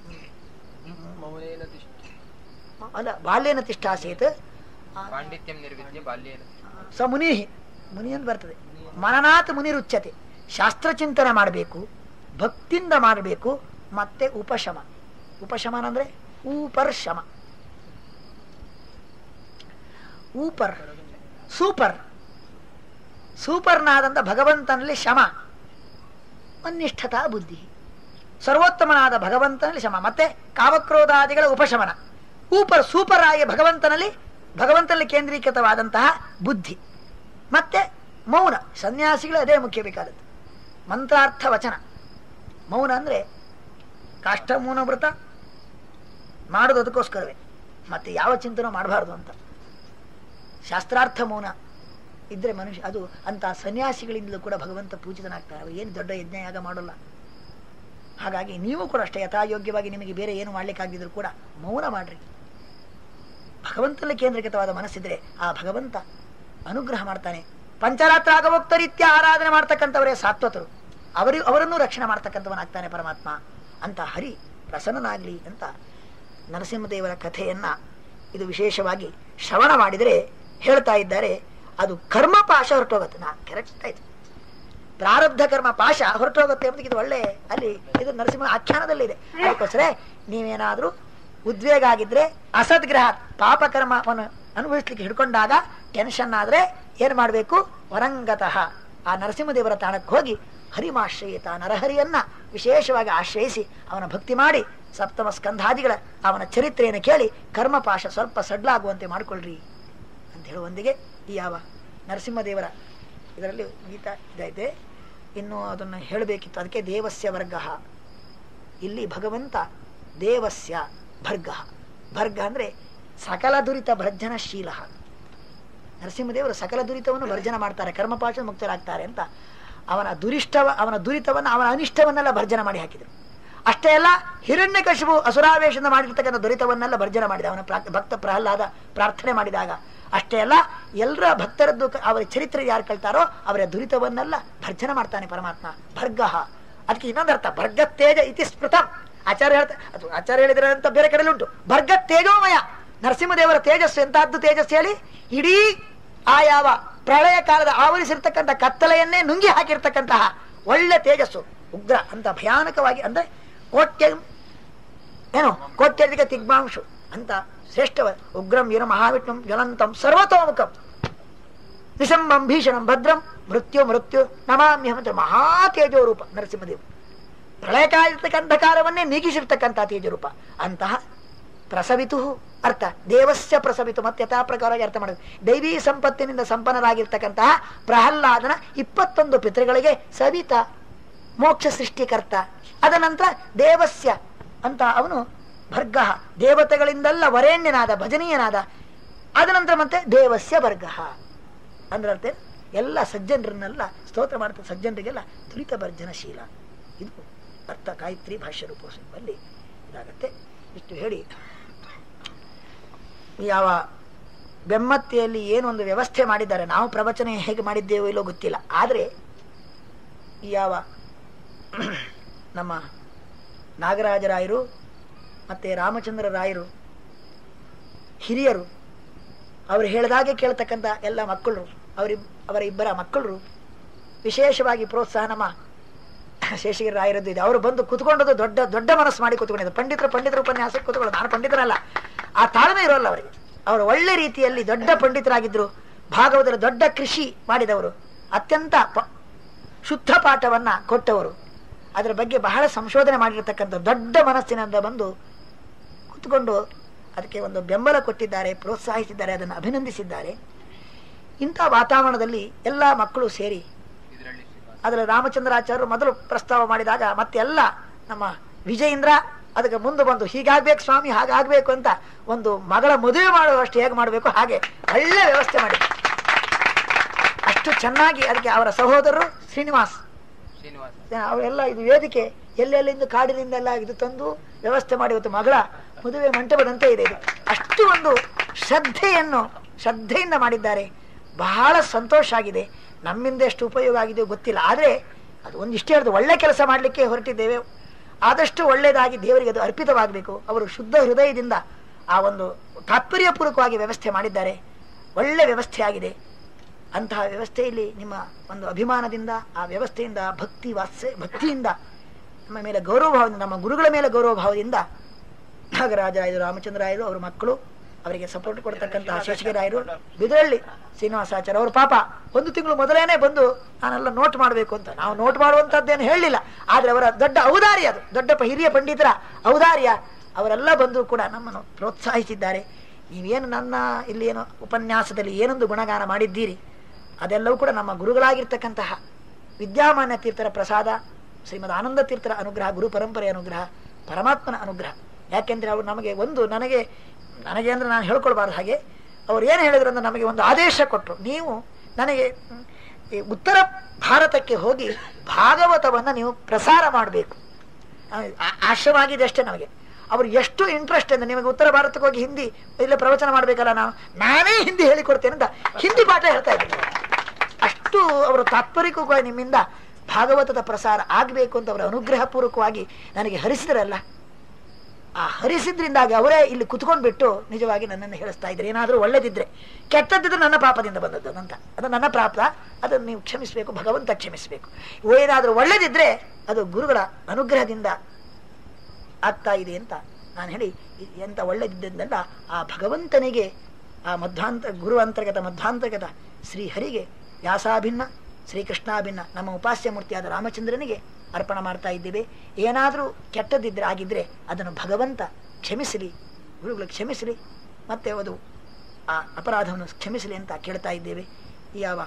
ಮೌನೇನ ತಿಷ್ಠ ಅಲ್ಲ ಬಾಲ್ಯನ ತಿಷ್ಠಾಸೀತ್ ಆ, ಪಾಂಡಿತ್ಯಂ ನಿರ್ವಿದ್ಯ ಬಾಲ್ಯೇನ ಸ ಮುನಿ ಮುನಿ ಅಂತ ಬರ್ತದೆ ಮನನಾತ್ ಮುನಿರುಚ್ಯತೆ ಶಾಸ್ತ್ರಚಿಂತನೆ ಮಾಡಬೇಕು ಭಕ್ತಿಯಿಂದ ಮಾಡಬೇಕು ಮತ್ತೆ ಉಪಶಮ ಉಪಶಮನ ಅಂದ್ರೆ ಊಪರ್ ಶಮ ಊಪರ್ ಸೂಪರ್ ಸೂಪರ್ನಾದಂತ ಭಗವಂತನಲ್ಲಿ ಶಮ ಅನಿಷ್ಠತಾ ಬುದ್ಧಿ ಸರ್ವೋತ್ತಮನಾದ ಭಗವಂತನಲ್ಲಿ ಶಮ ಮತ್ತೆ ಕಾಮಕ್ರೋಧಾದಿಗಳ ಉಪಶಮನ ಊಪರ್ ಸೂಪರ್ ಆಗಿ ಭಗವಂತನಲ್ಲಿ ಭಗವಂತನಲ್ಲಿ ಕೇಂದ್ರೀಕೃತವಾದಂತಹ ಬುದ್ಧಿ ಮತ್ತೆ ಮೌನ ಸನ್ಯಾಸಿಗಳು ಅದೇ ಮುಖ್ಯ ಬೇಕಾದದ್ದು ಮಂತ್ರಾರ್ಥ ವಚನ ಮೌನ ಅಂದ್ರೆ ಕಾಷ್ಟ ಮೌನ ವ್ರತ ಮಾಡೋದು ಅದಕ್ಕೋಸ್ಕರವೇ ಮತ್ತೆ ಯಾವ ಚಿಂತನೆ ಮಾಡಬಾರ್ದು ಅಂತ ಶಾಸ್ತ್ರಾರ್ಥ ಮೌನ ಇದ್ರೆ ಮನುಷ್ಯ ಅದು ಅಂತ ಸನ್ಯಾಸಿಗಳಿಂದಲೂ ಕೂಡ ಭಗವಂತ ಪೂಜಿತನಾಗ್ತಾರೆ ಏನು ದೊಡ್ಡ ಯಜ್ಞ ಯಾಗ ಮಾಡೋಲ್ಲ ಹಾಗಾಗಿ ನೀವು ಕೂಡ ಅಷ್ಟೇ ಯಥಾಯೋಗ್ಯವಾಗಿ ನಿಮಗೆ ಬೇರೆ ಏನು ಮಾಡ್ಲಿಕ್ಕಾಗಿದ್ರು ಕೂಡ ಮೌನ ಮಾಡ್ರಿ ಭಗವಂತನಲ್ಲಿ ಕೇಂದ್ರೀಕೃತವಾದ ಮನಸ್ಸಿದ್ರೆ ಆ ಭಗವಂತ ಅನುಗ್ರಹ ಮಾಡ್ತಾನೆ ಪಂಚರಾತ್ರ ಆಗವೋಕ್ತ ರೀತ್ಯ ಆರಾಧನೆ ಮಾಡ್ತಕ್ಕಂಥವರೇ ಸಾತ್ವತರು ಅವರು ಅವರನ್ನು ರಕ್ಷಣೆ ಮಾಡ್ತಕ್ಕಂಥವನಾಗ್ತಾನೆ ಪರಮಾತ್ಮ ಅಂತ ಹರಿ ಪ್ರಸನ್ನನಾಗ್ಲಿ ಅಂತ ನರಸಿಂಹದೇವರ ಕಥೆಯನ್ನ ಇದು ವಿಶೇಷವಾಗಿ ಶ್ರವಣ ಮಾಡಿದರೆ ಹೇಳ್ತಾ ಇದ್ದಾರೆ ಅದು ಕರ್ಮ ಪಾಶ ಹೊರಟೋಗುತ್ತೆ ನಾ ಕರೆಕ್ಟ್ ಆಯ್ತು ಪ್ರಾರಬ್ಧ ಕರ್ಮ ಪಾಶ ಹೊರಟೋಗುತ್ತೆ ಎಂಬುದಕ್ಕೆ ಇದು ಒಳ್ಳೆ ಅಲ್ಲಿ ಇದು ನರಸಿಂಹ ಆಖ್ಯಾನದಲ್ಲಿದೆ ಅದಕ್ಕೋಸ್ಕರ ನೀವೇನಾದ್ರೂ ಉದ್ವೇಗ ಆಗಿದ್ರೆ ಅಸದ್ಗ್ರಹ ಪಾಪ ಕರ್ಮವನ್ನು ಅನುಭವಿಸ್ಲಿಕ್ಕೆ ಹಿಡ್ಕೊಂಡಾಗ ಟೆನ್ಷನ್ ಆದ್ರೆ ಏನ್ ಮಾಡ್ಬೇಕು ವರಂಗತಃ ಆ ನರಸಿಂಹದೇವರ ತಾಣಕ್ಕೆ ಹೋಗಿ ಹರಿಮಾಶ್ರಯಿತ ನರಹರಿಯನ್ನ ವಿಶೇಷವಾಗಿ ಆಶ್ರಯಿಸಿ ಅವನ ಭಕ್ತಿ ಮಾಡಿ ಸಪ್ತಮ ಸ್ಕಂಧಾದಿಗಳ ಅವನ ಚರಿತ್ರೆಯನ್ನು ಕೇಳಿ ಕರ್ಮಪಾಶ ಸ್ವಲ್ಪ ಸಡ್ಲಾಗುವಂತೆ ಮಾಡಿಕೊಳ್ಳ್ರಿ ಅಂತ ಹೇಳುವೊಂದಿಗೆ ಈ ಯಾವ ನರಸಿಂಹದೇವರ ಇದರಲ್ಲಿ ಗೀತಾ ಇದೈತೆ ಇನ್ನು ಅದನ್ನು ಹೇಳಬೇಕಿತ್ತು ಅದಕ್ಕೆ ದೇವಸ್ಯ ವರ್ಗ ಇಲ್ಲಿ ಭಗವಂತ ದೇವಸ್ಯ ಭರ್ಗ ಭರ್ಗ ಅಂದ್ರೆ ಸಕಲ ದುರಿತ ಭರ್ಜನಶೀಲ ನರಸಿಂಹದೇವರು ಸಕಲ ದುರಿತವನ್ನು ಭರ್ಜನ ಮಾಡ್ತಾರೆ ಕರ್ಮಪಾಶ ಮುಕ್ತರಾಗ್ತಾರೆ ಅಂತ ಅವನ ದುರಿಷ್ಟವ ಅವನ ದುರಿತವನ್ನು ಅವನ ಅನಿಷ್ಟವನ್ನೆಲ್ಲ ಭರ್ಜನ ಮಾಡಿ ಹಾಕಿದರು ಅಷ್ಟೇ ಅಲ್ಲ ಹಿರಣ್ಯಕಶಿಪು ಅಸುರಾವೇಶದಿಂದ ಮಾಡಿರ್ತಕ್ಕಂಥ ದುರಿತವನ್ನೆಲ್ಲ ಭರ್ಜನ ಮಾಡಿದ ಅವನ ಪ್ರಾ- ಭಕ್ತ ಪ್ರಹ್ಲಾದ ಪ್ರಾರ್ಥನೆ ಮಾಡಿದಾಗ ಅಷ್ಟೇ ಅಲ್ಲ ಎಲ್ಲರ ಭಕ್ತರದ್ದು ಕ- ಅವರ ಚರಿತ್ರೆ ಯಾರು ಕೇಳ್ತಾರೋ ಅವರ ದುರಿತವನ್ನೆಲ್ಲ ಭರ್ಜನ ಮಾಡ್ತಾನೆ ಪರಮಾತ್ಮ ಭರ್ಗ ಅದಕ್ಕೆ ಇನ್ನೊಂದು ಅರ್ಥ ಭರ್ಗ ತೇಜ ಇತಿ ಸ್ಮೃತಂ ಆಚಾರ್ಯ ಹೇಳ್ತಾ ಅದು ಆಚಾರ್ಯ ಹೇಳಿದ್ರೆ ಅಂತ ಬೇರೆ ಕಡೆಯಲ್ಲಿ ಉಂಟು ಭರ್ಗ ತೇಜೋಮಯ ನರಸಿಂಹದೇವರ ತೇಜಸ್ಸು ಎಂತಹದ್ದು ತೇಜಸ್ಸು ಹೇಳಿ ಇಡೀ ಆ ಯಾವ ಪ್ರಳಯ ಕಾಲದ ಆವರಿಸಿರ್ತಕ್ಕಂಥ ಕತ್ತಲೆಯನ್ನೇ ನುಂಗಿ ಹಾಕಿರ್ತಕ್ಕಂತಹ ಒಳ್ಳೆ ತೇಜಸ್ಸು ಉಗ್ರ ಅಂತ ಭಯಾನಕವಾಗಿ ಅಂದ್ರೆ ಕೋಟ್ಯ ಏನು ಕೋಟ್ಯಧಿಕ ತಿಗ್ಮಾಂಶು ಅಂತ ಶ್ರೇಷ್ಠವ ಉಗ್ರಂ ವೀರ ಮಹಾವಿಷ್ಣು ಜ್ವಲಂತಂ ಸರ್ವತೋಮುಖಂ ನಿಶಂಬಂ ಭೀಷಣಂ ಭದ್ರಂ ಮೃತ್ಯು ಮೃತ್ಯು ನಮಾಮ್ಯಹಂ ಅಂತ ಮಹಾ ತೇಜೋ ರೂಪ ನರಸಿಂಹದೇವ್ ಪ್ರಳಯಕಾಲಿರ್ತಕ್ಕ ಅಂಧಕಾರವನ್ನೇ ನೀಗಿಸಿರ್ತಕ್ಕಂಥ ತೇಜರೂಪ ಅಂತಹ ಪ್ರಸವಿತು ಅರ್ಥ ದೇವಸ್ಯ ಪ್ರಸವಿತು ಮತ್ತೆ ಯಥಾ ಪ್ರಕಾರವಾಗಿ ಅರ್ಥ ಮಾಡೋದು ದೈವೀ ಸಂಪತ್ತಿನಿಂದ ಸಂಪನ್ನರಾಗಿರ್ತಕ್ಕಂತಹ ಪ್ರಹ್ಲಾದನ ಇಪ್ಪತ್ತೊಂದು ಪಿತೃಗಳಿಗೆ ಸವಿತ ಮೋಕ್ಷ ಸೃಷ್ಟಿಕರ್ತ ಅದ ನಂತರ ದೇವಸ್ಯ ಅಂತ ಅವನು ಭರ್ಗ ದೇವತೆಗಳಿಂದೆಲ್ಲ ವರೇಣ್ಯನಾದ ಭಜನೀಯನಾದ ಅದ ನಂತರ ಮತ್ತೆ ದೇವಸ್ಯ ವರ್ಗ ಅಂದ್ರೆ ಅರ್ಥ ಏನು? ಎಲ್ಲ ಸಜ್ಜನರನ್ನೆಲ್ಲ ಸ್ತೋತ್ರ ಮಾಡ್ತಾ ಸಜ್ಜನರಿಗೆಲ್ಲ ತುರಿತ ಭರ್ಜನಶೀಲ ಇದು ಅರ್ಥ ಗಾಯತ್ರಿ ಭಾಷ್ಯ ರೂಪದಲ್ಲಿ ಇದಾಗತ್ತೆ ಇಷ್ಟು ಹೇಳಿ ಯಾವ ಬೆಮ್ಮತ್ತಿಯಲ್ಲಿ ಏನೊಂದು ವ್ಯವಸ್ಥೆ ಮಾಡಿದ್ದಾರೆ ನಾವು ಪ್ರವಚನ ಹೇಗೆ ಮಾಡಿದ್ದೇವೋ ಇಲ್ಲೋ ಗೊತ್ತಿಲ್ಲ ಆದರೆ ಈ ಯಾವ ನಮ್ಮ ನಾಗರಾಜರಾಯರು ಮತ್ತೆ ರಾಮಚಂದ್ರ ರಾಯರು ಹಿರಿಯರು ಅವರು ಹೇಳಿದಾಗೆ ಕೇಳ್ತಕ್ಕಂಥ ಎಲ್ಲ ಮಕ್ಕಳು ಅವರಿ ಅವರ ಇಬ್ಬರ ಮಕ್ಕಳು ವಿಶೇಷವಾಗಿ ಪ್ರೋತ್ಸಾಹ ನಮ್ಮ ಶೇಷಗಿರಿ ರಾಯರದ್ದು ಇದೆ ಅವರು ಬಂದು ಕುತ್ಕೊಂಡದ್ದು ದೊಡ್ಡ ದೊಡ್ಡ ಮನಸ್ಸು ಮಾಡಿ ಕುತ್ಕೊಂಡಿದ್ದು ಪಂಡಿತರು ಪಂಡಿತರ ಉಪನ್ಯಾಸಕ್ಕೆ ಕುತ್ಕೊಳ್ಳೋದು ನಾನು ಪಂಡಿತರಲ್ಲ ಆ ತಾಳ್ಮೆ ಇರೋಲ್ಲ ಅವರಿಗೆ ಅವರು ಒಳ್ಳೆ ರೀತಿಯಲ್ಲಿ ದೊಡ್ಡ ಪಂಡಿತರಾಗಿದ್ರು ಭಾಗವತರ ದೊಡ್ಡ ಕೃಷಿ ಮಾಡಿದವರು ಅತ್ಯಂತ ಪ- ಶುದ್ಧ ಪಾಠವನ್ನ ಕೊಟ್ಟವರು ಅದರ ಬಗ್ಗೆ ಬಹಳ ಸಂಶೋಧನೆ ಮಾಡಿರತಕ್ಕಂಥ ದೊಡ್ಡ ಮನಸ್ಸಿನಿಂದ ಬಂದು ಕುತ್ಕೊಂಡು ಅದಕ್ಕೆ ಒಂದು ಬೆಂಬಲ ಕೊಟ್ಟಿದ್ದಾರೆ ಪ್ರೋತ್ಸಾಹಿಸಿದ್ದಾರೆ ಅದನ್ನು ಅಭಿನಂದಿಸಿದ್ದಾರೆ ಇಂಥ ವಾತಾವರಣದಲ್ಲಿ ಎಲ್ಲ ಮಕ್ಕಳು ಸೇರಿ ಇದರಲ್ಲಿ ಅದರ ರಾಮಚಂದ್ರಾಚಾರ್ಯರು ಮೊದಲು ಪ್ರಸ್ತಾವ ಮಾಡಿದಾಗ ಮತ್ತೆಲ್ಲ ನಮ್ಮ ವಿಜಯೇಂದ್ರ ಅದಕ್ಕೆ ಮುಂದೆ ಬಂದು ಹೀಗಾಗ್ಬೇಕು ಸ್ವಾಮಿ ಹಾಗಾಗ್ಬೇಕು ಅಂತ ಒಂದು ಮಗಳ ಮದುವೆ ಮಾಡುವಷ್ಟು ಹೇಗೆ ಮಾಡಬೇಕು ಹಾಗೆ ಒಳ್ಳೆ ವ್ಯವಸ್ಥೆ ಮಾಡಿ ಅಷ್ಟು ಚೆನ್ನಾಗಿ ಅದಕ್ಕೆ ಅವರ ಸಹೋದರರು ಶ್ರೀನಿವಾಸ್ ಶ್ರೀನಿವಾಸ ಅವರೆಲ್ಲ ಇದು ವೇದಿಕೆ ಎಲ್ಲೆಲ್ಲಿಂದ ಕಾಡಿನಿಂದೆಲ್ಲ ಇದು ತಂದು ವ್ಯವಸ್ಥೆ ಮಾಡಿ ಇವತ್ತು ಮಗಳ ಮದುವೆ ಮಂಟಪದಂತೆ ಇದೆ ಇದು ಅಷ್ಟು ಒಂದು ಶ್ರದ್ಧೆಯನ್ನು ಶ್ರದ್ಧೆಯಿಂದ ಮಾಡಿದ್ದಾರೆ ಬಹಳ ಸಂತೋಷ ಆಗಿದೆ ನಮ್ಮಿಂದ ಎಷ್ಟು ಉಪಯೋಗ ಆಗಿದೆಯೋ ಗೊತ್ತಿಲ್ಲ ಆದರೆ ಅದು ಒಂದಿಷ್ಟೇ ಅದು ಒಳ್ಳೆ ಕೆಲಸ ಮಾಡಲಿಕ್ಕೆ ಹೊರಟಿದ್ದೇವೆ ಆದಷ್ಟು ಒಳ್ಳೆಯದಾಗಿ ದೇವರಿಗೆ ಅದು ಅರ್ಪಿತವಾಗಬೇಕು ಅವರು ಶುದ್ಧ ಹೃದಯದಿಂದ ಆ ಒಂದು ತಾತ್ಪರ್ಯಪೂರ್ವಕವಾಗಿ ವ್ಯವಸ್ಥೆ ಮಾಡಿದ್ದಾರೆ ಒಳ್ಳೆ ವ್ಯವಸ್ಥೆ ಆಗಿದೆ ಅಂತಹ ವ್ಯವಸ್ಥೆಯಲ್ಲಿ ನಿಮ್ಮ ಒಂದು ಅಭಿಮಾನದಿಂದ ಆ ವ್ಯವಸ್ಥೆಯಿಂದ ಭಕ್ತಿ ವಾತ್ಸೆ ಭಕ್ತಿಯಿಂದ ನಮ್ಮ ಮೇಲೆ ಗೌರವ ಭಾವದಿಂದ ನಮ್ಮ ಗುರುಗಳ ಮೇಲೆ ಗೌರವ ಭಾವದಿಂದ ನಾಗರಾಜರಾಯರು ರಾಮಚಂದ್ರಾಯರು ಅವರ ಮಕ್ಕಳು ಅವರಿಗೆ ಸಪೋರ್ಟ್ ಕೊಡ್ತಕ್ಕಂತಹ ಶೇಷಗಿರಾಯರು ಬಿದರಳ್ಳಿ ಶ್ರೀನಿವಾಸಾಚಾರ್ಯ ಅವರು ಪಾಪ ಒಂದು ತಿಂಗಳು ಮೊದಲೇನೆ ಬಂದು ನಾನೆಲ್ಲ ನೋಟ್ ಮಾಡಬೇಕು ಅಂತ ನಾವು ನೋಟ್ ಮಾಡುವಂತದ್ದೇನು ಹೇಳಲಿಲ್ಲ ಆದ್ರೆ ಅವರ ದೊಡ್ಡ ಔದಾರ್ಯ ಅದು ದೊಡ್ಡ ಪ- ಹಿರಿಯ ಪಂಡಿತರ ಔದಾರ್ಯ ಅವರೆಲ್ಲ ಬಂದು ಕೂಡ ನಮ್ಮನ್ನು ಪ್ರೋತ್ಸಾಹಿಸಿದ್ದಾರೆ ನೀವೇನು ನನ್ನ ಇಲ್ಲಿ ಏನು ಉಪನ್ಯಾಸದಲ್ಲಿ ಏನೊಂದು ಗುಣಗಾನ ಮಾಡಿದ್ದೀರಿ ಅದೆಲ್ಲವೂ ಕೂಡ ನಮ್ಮ ಗುರುಗಳಾಗಿರ್ತಕ್ಕಂತಹ ವಿದ್ಯಾಮಾನ್ಯ ತೀರ್ಥರ ಪ್ರಸಾದ ಶ್ರೀಮದ್ ಆನಂದ ತೀರ್ಥರ ಅನುಗ್ರಹ ಗುರು ಪರಂಪರೆಯ ಅನುಗ್ರಹ ಪರಮಾತ್ಮನ ಅನುಗ್ರಹ ಯಾಕೆಂದ್ರೆ ಅವರು ನಮಗೆ ಒಂದು ನನಗೆ ನನಗೆ ಅಂದ್ರೆ ನಾನು ಹೇಳ್ಕೊಳ್ಬಾರ್ದು ಹಾಗೆ ಅವ್ರು ಏನು ಹೇಳಿದ್ರು ಅಂದ್ರೆ ನಮಗೆ ಒಂದು ಆದೇಶ ಕೊಟ್ಟರು ನೀವು ನನಗೆ ಹ್ಮ್, ಈ ಉತ್ತರ ಭಾರತಕ್ಕೆ ಹೋಗಿ ಭಾಗವತವನ್ನು ನೀವು ಪ್ರಸಾರ ಮಾಡಬೇಕು ಆಶ್ರವಾಗಿದೆ ಅಷ್ಟೇ ನಮಗೆ ಅವ್ರು ಎಷ್ಟು ಇಂಟ್ರೆಸ್ಟ್ ಅಂದ್ರೆ ನಿಮಗೆ ಉತ್ತರ ಭಾರತಕ್ಕೆ ಹೋಗಿ ಹಿಂದಿ ಇಲ್ಲ ಪ್ರವಚನ ಮಾಡಬೇಕಲ್ಲ ನಾವು ನಾನೇ ಹಿಂದಿ ಹೇಳಿಕೊಡ್ತೇನೆ ಅಂತ ಹಿಂದಿ ಪಾಠ ಹೇಳ್ತಾ ಇದ್ದೀನಿ ಅಷ್ಟು ಅವರು ತಾತ್ಪರ್ಯಕವಾಗಿ ನಿಮ್ಮಿಂದ ಭಾಗವತದ ಪ್ರಸಾರ ಆಗಬೇಕು ಅಂತ ಅವರ ಅನುಗ್ರಹ ಪೂರ್ವಕವಾಗಿ ನನಗೆ ಹರಿಸಿದ್ರಲ್ಲ ಆ ಹರಿಸಿದ್ರಿಂದಾಗಿ ಅವರೇ ಇಲ್ಲಿ ಕುತ್ಕೊಂಡು ಬಿಟ್ಟು ನಿಜವಾಗಿ ನನ್ನನ್ನು ಹೇಳಿಸ್ತಾ ಇದ್ದಾರೆ ಏನಾದರೂ ಒಳ್ಳೇದಿದ್ರೆ ಕೆಟ್ಟದ್ದಿದ್ರೆ ನನ್ನ ಪಾಪದಿಂದ ಬಂದದ್ದು ಅಂತ ಅದು ನನ್ನ ಪ್ರಾಪ್ತ ಅದನ್ನು ನೀವು ಕ್ಷಮಿಸಬೇಕು ಭಗವಂತ ಕ್ಷಮಿಸಬೇಕು ಏನಾದರೂ ಒಳ್ಳೇದಿದ್ರೆ ಅದು ಗುರುಗಳ ಅನುಗ್ರಹದಿಂದ ಆಗ್ತಾ ಇದೆ ಅಂತ ನಾನು ಹೇಳಿ ಇ- ಎಂತ ಒಳ್ಳೆದಿದ್ದೆಲ್ಲ ಆ ಭಗವಂತನಿಗೆ ಆ ಮಧ್ವಾಂತ ಗುರು ಅಂತರ್ಗತ ಮಧ್ವಾಂತರ್ಗತ ಶ್ರೀಹರಿಗೆ ವ್ಯಾಸಾಭಿನ್ನ ಶ್ರೀಕೃಷ್ಣಾಭಿನ್ನ ನಮ್ಮ ಉಪಾಸ್ಯ ಮೂರ್ತಿಯಾದ ರಾಮಚಂದ್ರನಿಗೆ ಅರ್ಪಣ ಮಾಡ್ತಾ ಇದ್ದೇವೆ ಏನಾದರೂ ಕೆಟ್ಟದಿದ್ರೆ ಆಗಿದ್ರೆ ಅದನ್ನು ಭಗವಂತ ಕ್ಷಮಿಸಲಿ ಗುರುಗಳು ಕ್ಷಮಿಸಲಿ ಮತ್ತೆ ಅದು ಆ ಅಪರಾಧವನ್ನು ಕ್ಷಮಿಸಲಿ ಅಂತ ಕೇಳ್ತಾ ಇದ್ದೇವೆ ಈ ಯಾವ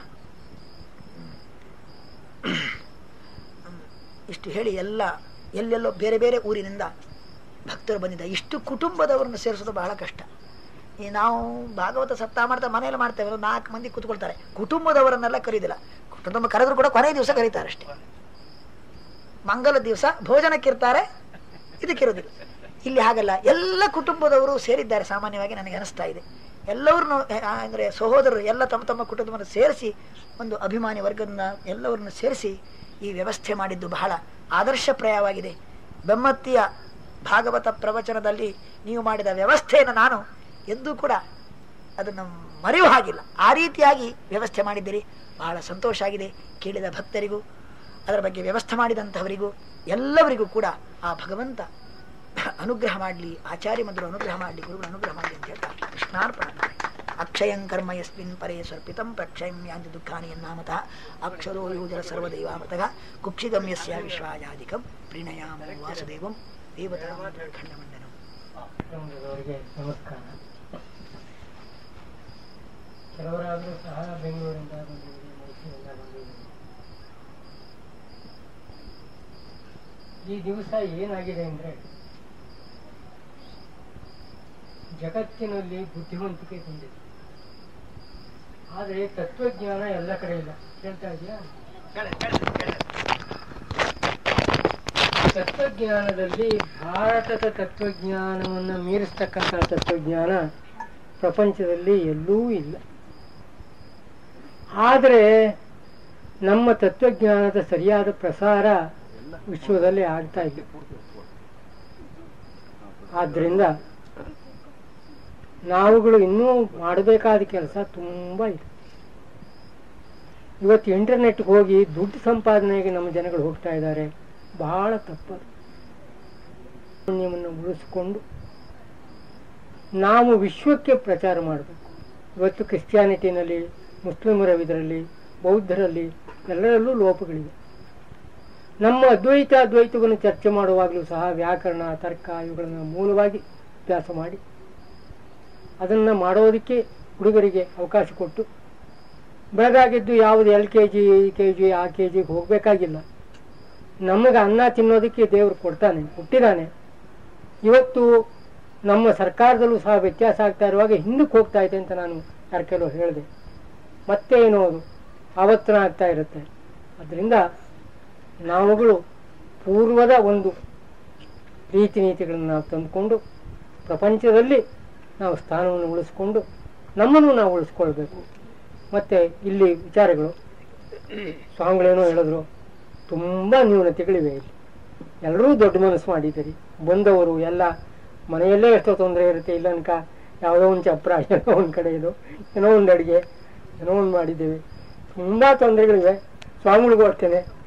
ಇಷ್ಟು ಹೇಳಿ ಎಲ್ಲ ಎಲ್ಲೆಲ್ಲೋ ಬೇರೆ ಬೇರೆ ಊರಿನಿಂದ ಭಕ್ತರು ಬಂದಿದ್ದ ಇಷ್ಟು ಕುಟುಂಬದವರನ್ನು ಸೇರಿಸೋದು ಬಹಳ ಕಷ್ಟ ಈ ನಾವು ಭಾಗವತ ಸಪ್ತಾಹ ಮಾಡ್ತಾ ಮನೆಯಲ್ಲಿ ಮಾಡ್ತೇವೆ ಒಂದು ನಾಲ್ಕು ಮಂದಿ ಕೂತ್ಕೊಳ್ತಾರೆ ಕುಟುಂಬದವರನ್ನೆಲ್ಲ ಕರೀದಿಲ್ಲ ಕುಟುಂಬ ಕರೆದ್ರು ಕೂಡ ಕೊನೆ ದಿವಸ ಕರೀತಾರೆ ಅಷ್ಟೇ ಮಂಗಲ ದಿವಸ ಭೋಜನಕ್ಕಿರ್ತಾರೆ ಇದಕ್ಕಿರೋದಿಲ್ಲ ಇಲ್ಲಿ ಹಾಗಲ್ಲ ಎಲ್ಲ ಕುಟುಂಬದವರು ಸೇರಿದ್ದಾರೆ ಸಾಮಾನ್ಯವಾಗಿ ನನಗೆ ಅನಿಸ್ತಾ ಇದೆ ಎಲ್ಲವ್ರನ್ನು ಅಂದರೆ ಸಹೋದರರು ಎಲ್ಲ ತಮ್ಮ ತಮ್ಮ ಕುಟುಂಬವನ್ನು ಸೇರಿಸಿ ಒಂದು ಅಭಿಮಾನಿ ವರ್ಗದನ್ನ ಎಲ್ಲವರನ್ನು ಸೇರಿಸಿ ಈ ವ್ಯವಸ್ಥೆ ಮಾಡಿದ್ದು ಬಹಳ ಆದರ್ಶಪ್ರಾಯವಾಗಿದೆ ಬೆಮ್ಮತ್ತಿಯ ಭಾಗವತ ಪ್ರವಚನದಲ್ಲಿ ನೀವು ಮಾಡಿದ ವ್ಯವಸ್ಥೆಯನ್ನು ನಾನು ಎಂದೂ ಕೂಡ ಅದನ್ನು ಮರೆಯುವ ಹಾಗಿಲ್ಲ ಆ ರೀತಿಯಾಗಿ ವ್ಯವಸ್ಥೆ ಮಾಡಿದ್ದೀರಿ ಬಹಳ ಸಂತೋಷ ಆಗಿದೆ ಕೇಳಿದ ಭಕ್ತರಿಗೂ ಅದರ ಬಗ್ಗೆ ವ್ಯವಸ್ಥೆ ಮಾಡಿದಂಥವರಿಗೂ ಎಲ್ಲವರಿಗೂ ಕೂಡ ಆ ಭಗವಂತ ಅನುಗ್ರಹ ಮಾಡಲಿ ಆಚಾರ್ಯ ಮಂದರು ಅನುಗ್ರಹ ಮಾಡಲಿ ಗುರುಗಳು ಅನುಗ್ರಹ ಮಾಡಲಿ ಅಂತ ಹೇಳ್ತಾ ಕೃಷ್ಣಾರ್ಪಣ ಅಕ್ಷಯಂ ಕರ್ಮ ಯಸ್ಮಿನ್ ಪರೇ ಸ್ವರ್ಪಿತಂ ಪ್ರಕ್ಷಯಂ ಯಾಂತಿ ದುಃಖಾನಿ ಎನ್ನಾಮತಃ ಅಕ್ಷರೋ ಯೋಜನ ಸರ್ವದೈವಾಮತಃ ಕುಕ್ಷಿಗಮ್ಯಸ್ಯ ವಿಶ್ವಾಯಾಧಿಕಂ ಪ್ರೀಣಯಾಮ ವಾಸುದೇವಂ ದೇವತಾ ಖಂಡಮಂಡನಂ ಅವರಿಗೆ ನಮಸ್ಕಾರ ಕೆಲವರಾದರೂ ಸಹ ಬೆಂಗಳೂರಿಂದ ಬಂದಿದ್ದೀರಿ ಮೈಸೂರಿಂದ ಬಂದಿದ್ದೀರಿ ಈ ದಿವಸ ಏನಾಗಿದೆ ಅಂದರೆ ಜಗತ್ತಿನಲ್ಲಿ ಬುದ್ಧಿವಂತಿಕೆ ಬಂದಿದೆ ಆದರೆ ತತ್ವಜ್ಞಾನ ಎಲ್ಲ ಕಡೆ ಇಲ್ಲ ಕೇಳ್ತಾ ಇದೆಯಾ ತತ್ವಜ್ಞಾನದಲ್ಲಿ ಭಾರತದ ತತ್ವಜ್ಞಾನವನ್ನು ಮೀರಿಸ್ತಕ್ಕಂಥ ತತ್ವಜ್ಞಾನ ಪ್ರಪಂಚದಲ್ಲಿ ಎಲ್ಲೂ ಇಲ್ಲ ಆದರೆ ನಮ್ಮ ತತ್ವಜ್ಞಾನದ ಸರಿಯಾದ ಪ್ರಸಾರ ವಿಶ್ವದಲ್ಲಿ ಆಗ್ತಾ ಇಲ್ಲ ಆದ್ದರಿಂದ ನಾವುಗಳು ಇನ್ನೂ ಮಾಡಬೇಕಾದ ಕೆಲಸ ತುಂಬ ಇದೆ ಇವತ್ತು ಇಂಟರ್ನೆಟ್ಗೆ ಹೋಗಿ ದುಡ್ಡು ಸಂಪಾದನೆಗೆ ನಮ್ಮ ಜನಗಳು ಹೋಗ್ತಾ ಇದ್ದಾರೆ ಬಹಳ ತಪ್ಪದು ಪುಣ್ಯವನ್ನು ಉಳಿಸಿಕೊಂಡು ನಾವು ವಿಶ್ವಕ್ಕೆ ಪ್ರಚಾರ ಮಾಡಬೇಕು ಇವತ್ತು ಕ್ರಿಸ್ಟಿಯಾನಿಟಿನಲ್ಲಿ ಮುಸ್ಲಿಮರ ಇದರಲ್ಲಿ ಬೌದ್ಧರಲ್ಲಿ ಎಲ್ಲರಲ್ಲೂ ಲೋಪಗಳಿವೆ ನಮ್ಮ ಅದ್ವೈತ ಅದ್ವೈತವನ್ನು ಚರ್ಚೆ ಮಾಡುವಾಗಲೂ ಸಹ ವ್ಯಾಕರಣ ತರ್ಕ ಇವುಗಳನ್ನು ಮೂಲವಾಗಿ ಅಭ್ಯಾಸ ಮಾಡಿ ಅದನ್ನು ಮಾಡೋದಕ್ಕೆ ಹುಡುಗರಿಗೆ ಅವಕಾಶ ಕೊಟ್ಟು ಬೆಳಗಾಗಿದ್ದು ಯಾವುದು L K G K G ಆ ಕೆ ಜಿಗೆ ಹೋಗಬೇಕಾಗಿಲ್ಲ ನಮಗೆ ಅನ್ನ ತಿನ್ನೋದಕ್ಕೆ ದೇವರು ಕೊಡ್ತಾನೆ ಹುಟ್ಟಿದಾನೆ ಇವತ್ತು ನಮ್ಮ ಸರ್ಕಾರದಲ್ಲೂ ಸಹ ವ್ಯತ್ಯಾಸ ಆಗ್ತಾ ಇರುವಾಗ ಹಿಂದಕ್ಕೆ ಹೋಗ್ತಾ ಇದೆ ಅಂತ ನಾನು ಯಾರ ಕೆಲವು ಹೇಳಿದೆ ಮತ್ತೆ ಏನೋ ಅದು ಆವರ್ತನ ಆಗ್ತಾ ಇರುತ್ತೆ ಅದರಿಂದ ನಾವುಗಳು ಪೂರ್ವದ ಒಂದು ರೀತಿ ನೀತಿಗಳನ್ನು ನಾವು ತಂದುಕೊಂಡು ಪ್ರಪಂಚದಲ್ಲಿ ನಾವು ಸ್ಥಾನವನ್ನು ಉಳಿಸ್ಕೊಂಡು ನಮ್ಮನ್ನು ನಾವು ಉಳಿಸ್ಕೊಳ್ಬೇಕು ಮತ್ತೆ ಇಲ್ಲಿ ವಿಚಾರಗಳು ಸ್ವಾಮಿಗಳೇನೋ ಹೇಳಿದ್ರು ತುಂಬ ನ್ಯೂನತೆಗಳಿವೆ ಇಲ್ಲಿ ಎಲ್ಲರೂ ದೊಡ್ಡ ಮನಸ್ಸು ಮಾಡಿದ್ದೀರಿ ಬಂದವರು ಎಲ್ಲ ಮನೆಯಲ್ಲೇ ಎಷ್ಟೋ ತೊಂದರೆ ಇರುತ್ತೆ ಇಲ್ಲ ಅನ್ಕ ಯಾವುದೋ ಒಂದು ಚಪ್ರ ಏನೋ ಒಂದು ಕಡೆ ಇದು ಏನೋ ಒಂದು ಅಡುಗೆ ಏನೋ ಒಂದು ಮಾಡಿದ್ದೇವೆ ತುಂಬ ತೊಂದರೆಗಳಿವೆ ಸ್ವಾಮಿಗಳಿಗೂ ಅಷ್ಟೇ